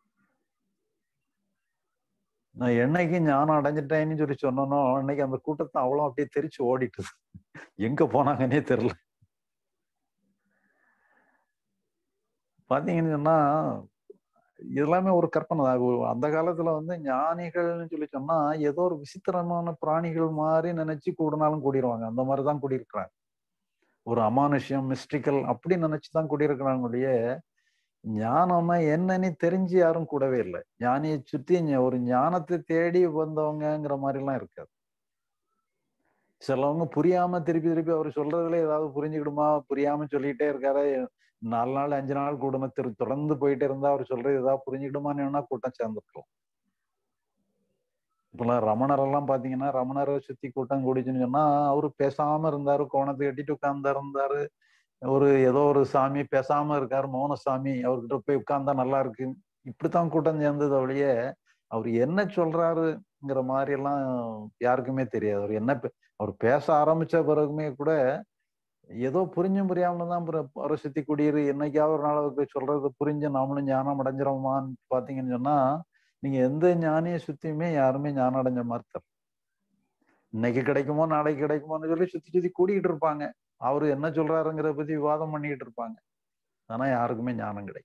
நான் என்னைக்கு ஞானம் அடைஞ்சிட்டேன்னு சொல்லி சொன்னனோ அன்னைக்கு அந்த கூட்டத்தை அவ்வளோ அப்படியே தெரிச்சு ஓடிட்டுது எங்க போனாங்கன்னே தெரியல பாத்தீங்கன்னு சொன்னா இதெல்லாமே ஒரு கற்பனை தான் ஒரு- அந்த காலத்துல வந்து ஞானிகள்னு சொல்லி சொன்னா ஏதோ ஒரு விசித்திரமான பிராணிகள் மாதிரி நினைச்சு கூடினாலும் கூடிடுவாங்க அந்த மாதிரி தான் கூடியிருக்கிறாங்க ஒரு அமானுஷ்யம் மிஸ்டிக்கல் அப்படி நினைச்சு தான் கூடியிருக்கிறாங்க ஒழிய ஞானம்னா என்னன்னு தெரிஞ்சு யாரும் கூடவே இல்லை ஞானியை சுத்தி ஞ- ஒரு ஞானத்தை தேடி வந்தவங்கங்கிற மாதிரி எல்லாம் இருக்காது சிலவங்க புரியாம திருப்பி திருப்பி அவர் சொல்றதுல ஏதாவது புரிஞ்சுக்கிடுமா புரியாம சொல்லிட்டே இருக்காரு நாலு நாள் அஞ்சு நாள் கூடம திரு தொடர்ந்து போயிட்டே இருந்தா அவர் சொல்றது ஏதாவது புரிஞ்சுக்கிடுமான்னு வேணா கூட்டம் சேர்ந்துருக்கலாம் இப்பெல்லாம் ரமணர் எல்லாம் பாத்தீங்கன்னா ரமணரை சுத்தி கூட்டம் கூடிச்சுன்னு சொன்னா அவரு பேசாம இருந்தாரு கோணத்தை கட்டிட்டு உட்கார்ந்தா இருந்தாரு ஒரு ஏதோ ஒரு சாமி பேசாம இருக்காரு மௌன சாமி அவர்கிட்ட போய் உட்கார்ந்தா நல்லா இருக்கு இப்படித்தான் கூட்டம் சேர்ந்தது ஒழிய அவர் என்ன சொல்றாருங்கிற மாதிரி எல்லாம் யாருக்குமே தெரியாது அவர் என்ன பே- அவர் பேச ஆரம்பிச்ச பிறகுமே கூட ஏதோ புரிஞ்சும் புரியாம தான் அப்புறம் அவரை சுத்தி குடியிரு என்னைக்காவது ஒரு நாள் அவருக்கு சொல்றது புரிஞ்சு நாமளும் ஞானம் அடைஞ்சிரோமான்னு பாத்தீங்கன்னு சொன்னா நீங்க எந்த ஞானியை சுத்தியுமே யாருமே ஞானம் அடைஞ்ச மாதிரி தெரியல இன்னைக்கு கிடைக்குமோ நாளைக்கு கிடைக்குமோன்னு சொல்லி சுத்தி சுத்தி கூடிக்கிட்டு இருப்பாங்க அவரு என்ன சொல்றாருங்கிறத பத்தி விவாதம் பண்ணிக்கிட்டு இருப்பாங்க ஆனா யாருக்குமே ஞானம் கிடைக்கும்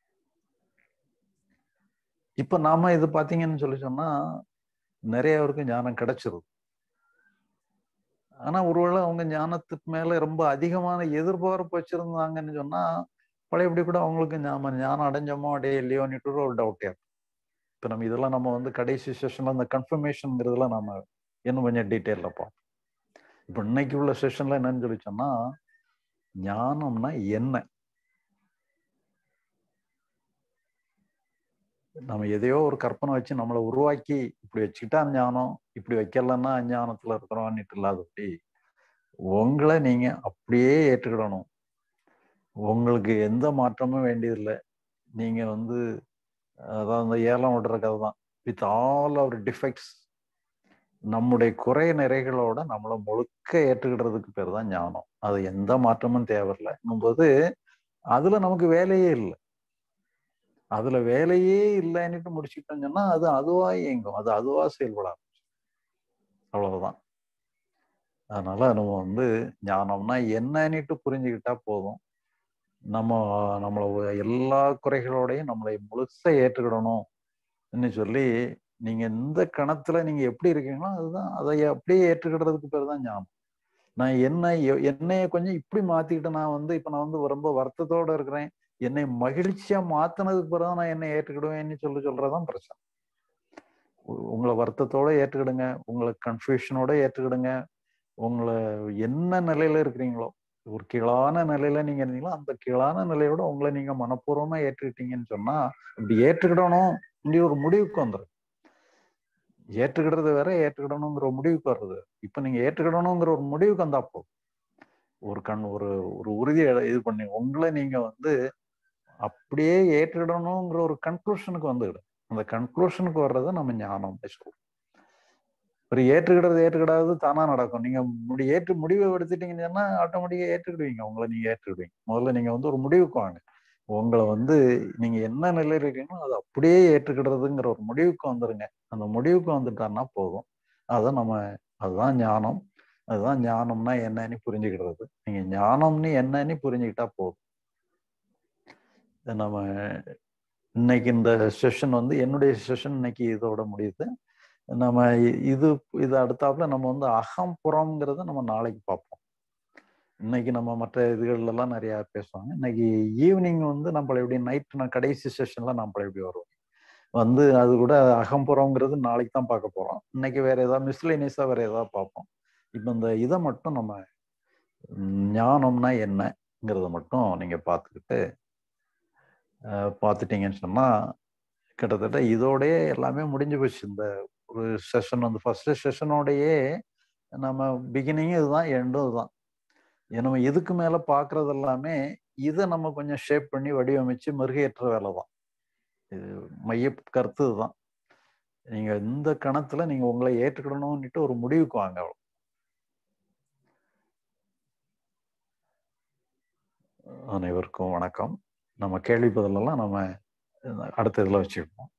இப்ப நாம இது பாத்தீங்கன்னு சொல்லி சொன்னா நிறைய பேருக்கு ஞானம் கிடைச்சிருது ஆனா ஒருவேளை அவங்க ஞானத்துக்கு மேல ரொம்ப அதிகமான எதிர்பார்ப்பு வச்சிருந்தாங்கன்னு சொன்னா பழையபடி கூட அவங்களுக்கு ஞாபகம் ஞானம் அடைஞ்சோமோ அடைய இல்லையோன்னுட்டு ஒரு டவுட் இருக்கும் இப்ப நம்ம இதெல்லாம் நம்ம வந்து கடைசி செஷன்ல அந்த கன்ஃபர்மேஷன்ங்கிறதுல நாம இன்னும் கொஞ்சம் டீட்டெயில்ல பார்ப்போம் இப்ப இன்னைக்கு உள்ள செஷன்ல என்னன்னு சொல்லி சொன்னா ஞானம்னா என்ன நம்ம எதையோ ஒரு கற்பனை வச்சு நம்மளை உருவாக்கி இப்படி வச்சுக்கிட்டா ஞானம் இப்படி வைக்கலன்னா அஞ்ஞானத்துல இருக்கிறோம்னுட்டு இல்லாதபடி உங்களை நீங்க அப்படியே ஏற்றுக்கிடணும் உங்களுக்கு எந்த மாற்றமும் வேண்டியதில்லை நீங்க வந்து அதாவது அந்த ஏலம் விடுற கதை தான் வித் ஆல் அவர் டிஃபெக்ட்ஸ் நம்முடைய குறை நிறைகளோட நம்மளை முழுக்க ஏற்றுக்கிடுறதுக்கு பேர் தான் ஞானம் அது எந்த மாற்றமும் தேவையில்லை போது அதுல நமக்கு வேலையே இல்லை அதுல வேலையே இல்லைன்னுட்டு முடிச்சுக்கிட்டோம்னு சொன்னா அது அதுவா இயங்கும் அது அதுவா செயல்பட ஆரம்பிச்சு அவ்வளவுதான் அதனால நம்ம வந்து ஞானம்னா என்னன்னுட்டு புரிஞ்சுக்கிட்டா போதும் நம்ம நம்மள எல்லா குறைகளோடையும் நம்மளை முழுசா ஏற்றுக்கிடணும் சொல்லி நீங்க எந்த கணத்துல நீங்க எப்படி இருக்கீங்களோ அதுதான் அதை அப்படியே ஏற்றுக்கிடுறதுக்கு பேர் தான் ஞானம் நான் என்ன என்னைய கொஞ்சம் இப்படி மாத்திக்கிட்டு நான் வந்து இப்ப நான் வந்து ரொம்ப வருத்தத்தோட இருக்கிறேன் என்னை மகிழ்ச்சியா மாத்தினதுக்கு பிறகு நான் என்னை ஏற்றுக்கிடுவேன்னு சொல்லி சொல்றதுதான் பிரச்சனை உங்களை வருத்தத்தோட ஏற்றுக்கிடுங்க உங்களை கன்ஃபியூஷனோட ஏற்றுக்கிடுங்க உங்களை என்ன நிலையில இருக்கிறீங்களோ ஒரு கீழான நிலையில நீங்க இருந்தீங்களோ அந்த கீழான நிலையோட உங்களை நீங்க மனப்பூர்வமா ஏற்றுக்கிட்டீங்கன்னு சொன்னா இப்படி ஏற்றுக்கிடணும் இப்படி ஒரு முடிவுக்கு வந்துடும் ஏற்றுக்கிடுறது வேற ஏற்றுக்கிடணுங்கிற ஒரு முடிவுக்கு வர்றது இப்ப நீங்க ஏற்றுக்கிடணுங்கிற ஒரு முடிவுக்கு வந்தா போதும் ஒரு கண் ஒரு ஒரு உறுதியை இது பண்ணி உங்களை நீங்க வந்து அப்படியே ஏற்றுக்கிடணுங்கிற ஒரு கன்க்ளூஷனுக்கு வந்துவிடும் அந்த கன்க்ளூஷனுக்கு வர்றதை நம்ம ஞானம் சொல்றோம் ஒரு ஏற்றுக்கிடுறது ஏற்றுக்கிடாது தானா நடக்கும் நீங்க முடி ஏற்று முடிவை எடுத்துட்டீங்கன்னு சொன்னா ஆட்டோமேட்டிக்கா ஏற்றுக்கிடுவீங்க உங்களை நீங்க ஏற்றுக்கிடுவீங்க முதல்ல நீங்க வந்து ஒரு முடிவுக்கு வாங்க உங்களை வந்து நீங்க என்ன நிலையில இருக்கீங்களோ அதை அப்படியே ஏற்றுக்கிடுறதுங்கிற ஒரு முடிவுக்கு வந்துருங்க அந்த முடிவுக்கு வந்துட்டான்னா போதும் அதை நம்ம அதுதான் ஞானம் அதுதான் ஞானம்னா என்னன்னு புரிஞ்சுக்கிடுறது நீங்க ஞானம்னு என்னன்னு புரிஞ்சுக்கிட்டா போதும் நம்ம இன்னைக்கு இந்த செஷன் வந்து என்னுடைய செஷன் இன்னைக்கு இதோட முடியுது நம்ம இது இது அடுத்தாப்புல நம்ம வந்து அகம் புறம்ங்கிறத நம்ம நாளைக்கு பார்ப்போம் இன்னைக்கு நம்ம மற்ற இதுகள்ல எல்லாம் நிறைய பேசுவாங்க இன்னைக்கு ஈவினிங் வந்து நம்மள எப்படி நைட் நான் கடைசி செஷன்ல நம்மள எப்படி வருவோம் வந்து அது கூட அகம்புறம்ங்கிறது நாளைக்கு தான் பார்க்க போறோம் இன்னைக்கு வேற ஏதாவது மிஸ்லேனியஸா வேற ஏதாவது பார்ப்போம் இப்போ இந்த இதை மட்டும் நம்ம ஞானம்னா என்னங்கிறத மட்டும் நீங்க பார்த்துக்கிட்டு பார்த்துட்டீங்கன்னு சொன்னா கிட்டத்தட்ட இதோடய எல்லாமே முடிஞ்சு போச்சு இந்த ஒரு செஷன் வந்து ஃபர்ஸ்ட் செஷனோடையே நம்ம பிகினிங் இதுதான் எண்டும் இதுதான் நம்ம இதுக்கு மேல பாக்குறது எல்லாமே இதை நம்ம கொஞ்சம் ஷேப் பண்ணி வடிவமைச்சு மெருகேற்ற வேலை தான் இது மைய கருத்து இதுதான் நீங்க இந்த கணத்துல நீங்க உங்களை ஏற்றுக்கிடணும்னுட்டு ஒரு முடிவுக்கு வாங்க அவ்வளோ அனைவருக்கும் வணக்கம் நம்ம கேள்வி பதிலெல்லாம் நம்ம அடுத்த இதில் வச்சுருப்போம்